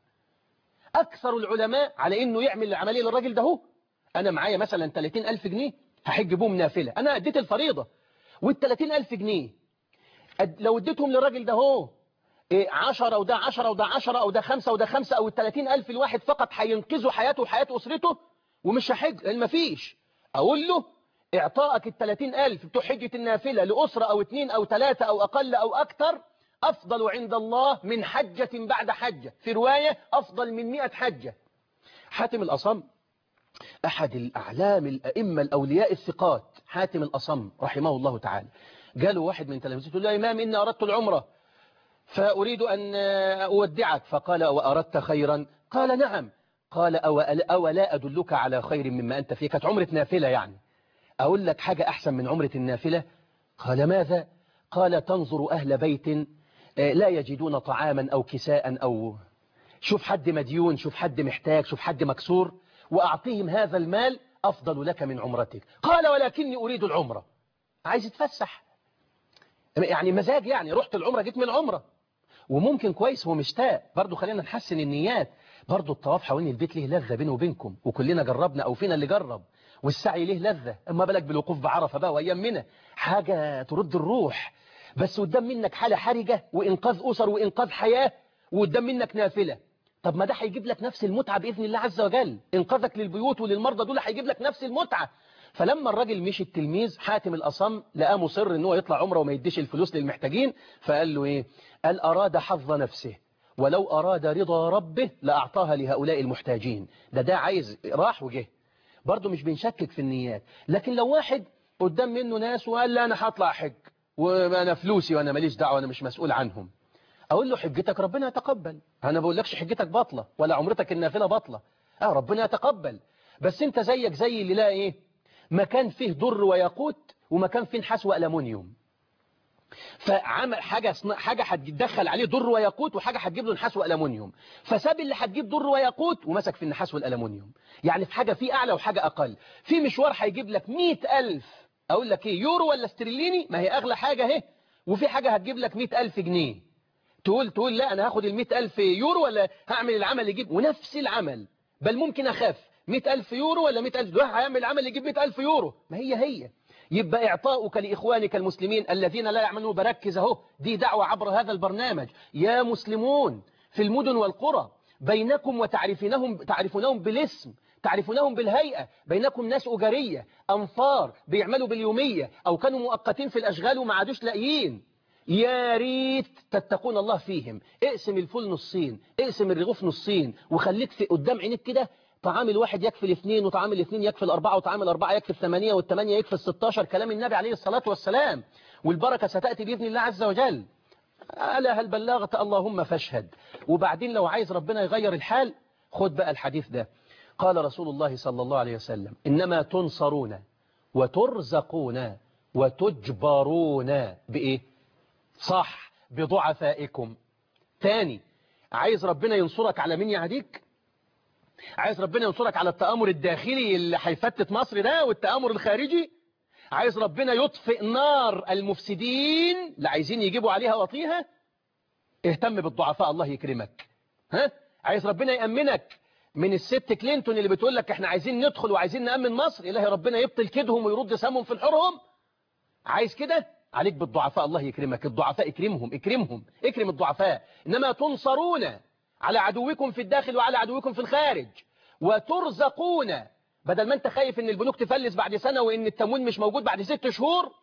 أكثر العلماء على إنه يعمل العملية للراجل ده هو أنا معايا مثلا 30 ألف جنيه هحج بهم نافلة أنا أديت الفريضة وال 30 ألف جنيه أد... لو اديتهم للراجل ده هو إيه 10 وده 10 وده 10 أو ده 5 وده 5 أو ال 30 ألف الواحد فقط هينقذوا حياته وحياة أسرته ومش هحج لأن مفيش أقول له إعطائك ال 30 ألف بتوع حجة النافلة لأسرة أو اثنين أو ثلاثة أو أقل أو أكثر أفضل عند الله من حجة بعد حجة في رواية أفضل من مئة حجة حاتم الأصم أحد الأعلام الأئمة الأولياء الثقات حاتم الأصم رحمه الله تعالى قالوا واحد من تلاميذه يقول له يا إمام إني أردت العمرة فأريد أن أودعك فقال وأردت خيرا قال نعم قال أولا أدلك على خير مما أنت فيه كانت عمرة نافلة يعني أقول لك حاجة أحسن من عمرة النافلة قال ماذا قال تنظر أهل بيت لا يجدون طعاما أو كساء أو شوف حد مديون شوف حد محتاج شوف حد مكسور وأعطيهم هذا المال أفضل لك من عمرتك قال ولكني أريد العمرة عايز يتفسح يعني مزاج يعني رحت العمرة جيت من العمرة وممكن كويس هو مشتاق برضو خلينا نحسن النيات برضو الطواف حوالين البيت ليه لذة بينه وبينكم وكلنا جربنا أو فينا اللي جرب والسعي ليه لذة اما بالك بالوقوف بعرفة بقى وأيام منى حاجة ترد الروح بس قدام منك حالة حرجة وإنقاذ أسر وإنقاذ حياة وقدام منك نافلة طب ما ده هيجيب لك نفس المتعة بإذن الله عز وجل إنقاذك للبيوت وللمرضى دول هيجيب لك نفس المتعة فلما الراجل مشي التلميذ حاتم الأصم لقاه مصر ان هو يطلع عمره وما يديش الفلوس للمحتاجين فقال له إيه قال أراد حظ نفسه ولو أراد رضا ربه لأعطاها لهؤلاء المحتاجين ده ده عايز راح وجه برضه مش بنشكك في النيات لكن لو واحد قدام منه ناس وقال لا أنا هطلع حج وأنا فلوسي وأنا ماليش دعوة أنا مش مسؤول عنهم أقول له حجتك ربنا يتقبل أنا بقول لكش حجتك باطلة ولا عمرتك النافلة باطلة آه ربنا يتقبل بس أنت زيك زي اللي لا إيه مكان فيه در وياقوت ومكان فيه نحاس وألمونيوم فعمل حاجة حاجة هتدخل عليه در وياقوت وحاجة هتجيب له نحاس وألمونيوم فساب اللي هتجيب در وياقوت ومسك في النحاس والألمونيوم يعني في حاجة فيه أعلى وحاجة أقل في مشوار هيجيب لك مئة ألف أقول لك إيه يورو ولا استرليني ما هي أغلى حاجة اهي وفي حاجة هتجيب لك مئة ألف جنيه تقول تقول لا أنا هاخد المئة ألف يورو ولا هعمل العمل يجيب ونفس العمل بل ممكن أخاف مئة ألف يورو ولا مئة ألف ده هيعمل العمل يجيب مئة ألف يورو ما هي هي يبقى إعطاؤك لإخوانك المسلمين الذين لا يعملون بركز اهو دي دعوة عبر هذا البرنامج يا مسلمون في المدن والقرى بينكم وتعرفونهم تعرفونهم بالاسم تعرفونهم بالهيئة بينكم ناس أجرية أنفار بيعملوا باليومية أو كانوا مؤقتين في الأشغال وما عادوش لاقيين يا ريت تتقون الله فيهم اقسم الفول نصين اقسم الرغوف نصين وخليك في قدام عينيك كده طعام الواحد يكفي الاثنين وطعام الاثنين يكفي الأربعة وطعام الأربعة يكفي الثمانية والثمانية يكفي الستاشر كلام النبي عليه الصلاة والسلام والبركة ستأتي بإذن الله عز وجل ألا هل بلغت اللهم فاشهد وبعدين لو عايز ربنا يغير الحال خد بقى الحديث ده قال رسول الله صلى الله عليه وسلم إنما تنصرون وترزقون وتجبرون بإيه صح بضعفائكم تاني عايز ربنا ينصرك على مين يعديك عايز ربنا ينصرك على التآمر الداخلي اللي هيفتت مصر ده والتآمر الخارجي عايز ربنا يطفئ نار المفسدين اللي عايزين يجيبوا عليها وطيها اهتم بالضعفاء الله يكرمك ها عايز ربنا يأمنك من الست كلينتون اللي بتقول لك احنا عايزين ندخل وعايزين نأمن مصر إلهي ربنا يبطل كيدهم ويرد سامهم في الحرهم عايز كده عليك بالضعفاء الله يكرمك الضعفاء اكرمهم اكرمهم اكرم الضعفاء إنما تنصرون على عدوكم في الداخل وعلى عدوكم في الخارج وترزقون بدل ما انت خايف ان البنوك تفلس بعد سنة وان التموين مش موجود بعد ست شهور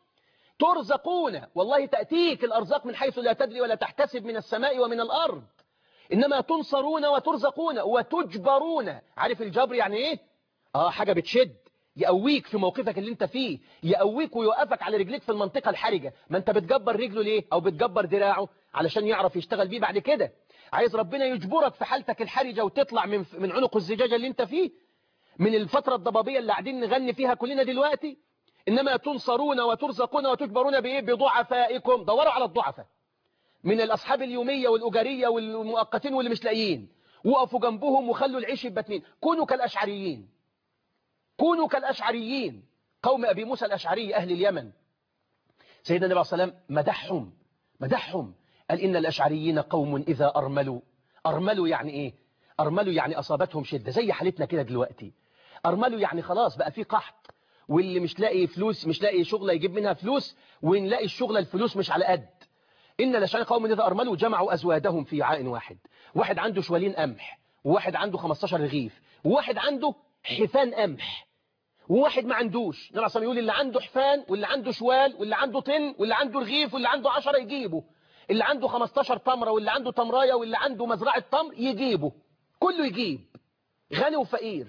ترزقون والله تأتيك الأرزاق من حيث لا تدري ولا تحتسب من السماء ومن الأرض إنما تنصرون وترزقون وتجبرون عارف الجبر يعني إيه؟ آه حاجة بتشد يقويك في موقفك اللي انت فيه يقويك ويوقفك على رجليك في المنطقة الحرجة ما انت بتجبر رجله ليه او بتجبر دراعه علشان يعرف يشتغل بيه بعد كده عايز ربنا يجبرك في حالتك الحرجة وتطلع من من عنق الزجاجة اللي انت فيه من الفترة الضبابية اللي قاعدين نغني فيها كلنا دلوقتي إنما تنصرون وترزقون وتجبرون بإيه بضعفائكم دوروا على الضعفاء من الأصحاب اليومية والأجرية والمؤقتين واللي مش لاقيين وقفوا جنبهم وخلوا العيش يبتنين كونوا كالأشعريين كونوا كالأشعريين قوم أبي موسى الأشعري أهل اليمن سيدنا النبي عليه السلام مدحهم مدحهم قال إن الأشعريين قوم إذا أرملوا أرملوا يعني إيه أرملوا يعني أصابتهم شدة زي حالتنا كده دلوقتي أرملوا يعني خلاص بقى في قحط واللي مش لاقي فلوس مش لاقي شغلة يجيب منها فلوس ونلاقي الشغلة الفلوس مش على قد إن الأشعريين قوم إذا أرملوا جمعوا أزوادهم في وعاء واحد واحد عنده شوالين قمح وواحد عنده 15 رغيف وواحد عنده حفان قمح وواحد ما عندوش نبي صلى يقول اللي عنده حفان واللي عنده شوال واللي عنده طن واللي عنده رغيف واللي عنده 10 يجيبه اللي عنده 15 تمرة واللي عنده تمرايه واللي عنده مزرعة تمر يجيبه كله يجيب غني وفقير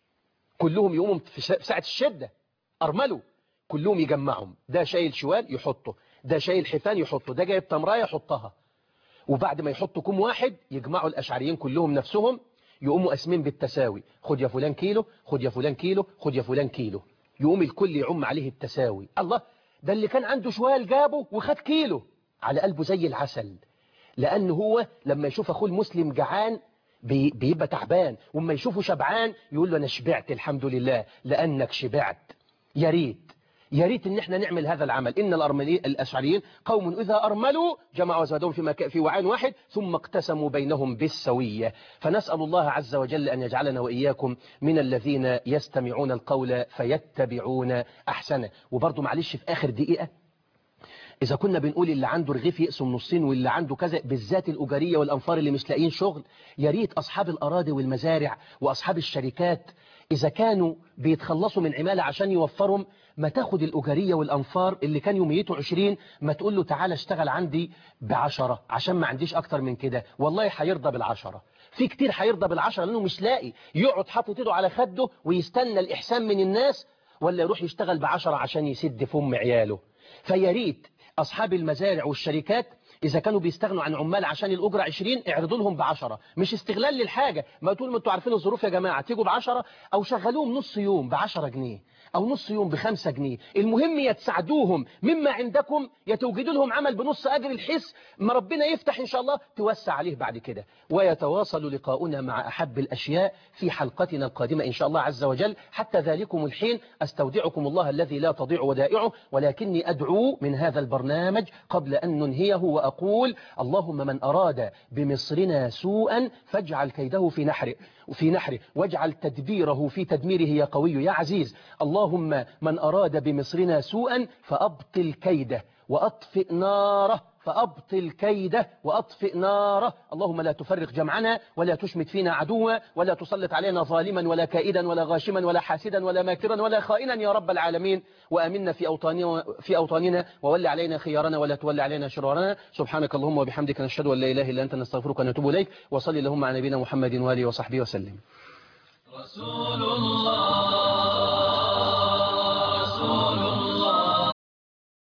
كلهم يقوموا في ساعة الشدة أرملوا كلهم يجمعهم ده شايل شوال يحطه ده شايل حفان يحطه ده جايب تمرايه يحطها وبعد ما يحطوا كم واحد يجمعوا الأشعريين كلهم نفسهم يقوموا قاسمين بالتساوي خد يا فلان كيلو خد يا فلان كيلو خد يا فلان كيلو يقوم الكل يعم عليه التساوي الله ده اللي كان عنده شوال جابه وخد كيلو على قلبه زي العسل لأن هو لما يشوف أخوه المسلم جعان بي بيبقى تعبان وما يشوفه شبعان يقول له أنا شبعت الحمد لله لأنك شبعت يا ريت يا ريت ان احنا نعمل هذا العمل ان الارملي الاشعريين قوم اذا ارملوا جمعوا زادهم في مكان في وعاء واحد ثم اقتسموا بينهم بالسويه فنسال الله عز وجل ان يجعلنا واياكم من الذين يستمعون القول فيتبعون احسنه وبرضه معلش في اخر دقيقه إذا كنا بنقول اللي عنده رغيف يقسم نصين واللي عنده كذا بالذات الأجارية والأنفار اللي مش لاقيين شغل يا ريت أصحاب الأراضي والمزارع وأصحاب الشركات إذا كانوا بيتخلصوا من عمالة عشان يوفرهم ما تاخد الأجارية والأنفار اللي كان يوميته 20 ما تقول له تعالى اشتغل عندي بعشرة عشان ما عنديش أكتر من كده والله هيرضى بالعشرة في كتير هيرضى بالعشرة لأنه مش لاقي يقعد حاطط ايده على خده ويستنى الإحسان من الناس ولا يروح يشتغل بعشرة عشان يسد فم عياله فيا ريت أصحاب المزارع والشركات إذا كانوا بيستغنوا عن عمال عشان الأجرة 20 اعرضوا لهم بعشرة مش استغلال للحاجة ما تقول ما انتوا عارفين الظروف يا جماعة تيجوا بعشرة أو شغلوهم نص يوم بعشرة جنيه أو نص يوم بخمسة جنيه المهم يتساعدوهم مما عندكم يتوجدوا لهم عمل بنص أجر الحس ما ربنا يفتح إن شاء الله توسع عليه بعد كده ويتواصل لقاؤنا مع أحب الأشياء في حلقتنا القادمة إن شاء الله عز وجل حتى ذلكم الحين أستودعكم الله الذي لا تضيع ودائعه ولكني أدعو من هذا البرنامج قبل أن ننهيه وأقول اللهم من أراد بمصرنا سوءا فاجعل كيده في نحره في نحره واجعل تدبيره في تدميره يا قوي يا عزيز اللهم من أراد بمصرنا سوءا فأبطل كيده وأطفئ ناره فأبطل كيده وأطفئ ناره اللهم لا تفرق جمعنا ولا تشمت فينا عدوا ولا تسلط علينا ظالما ولا كائدا ولا غاشما ولا حاسدا ولا ماكرا ولا خائنا يا رب العالمين وأمنا في أوطاننا, في أوطاننا وول علينا خيارنا ولا تولي علينا شرارنا سبحانك اللهم وبحمدك نشهد أن لا إله إلا أنت نستغفرك ونتوب إليك وصلي اللهم على نبينا محمد وآله وصحبه وسلم رسول الله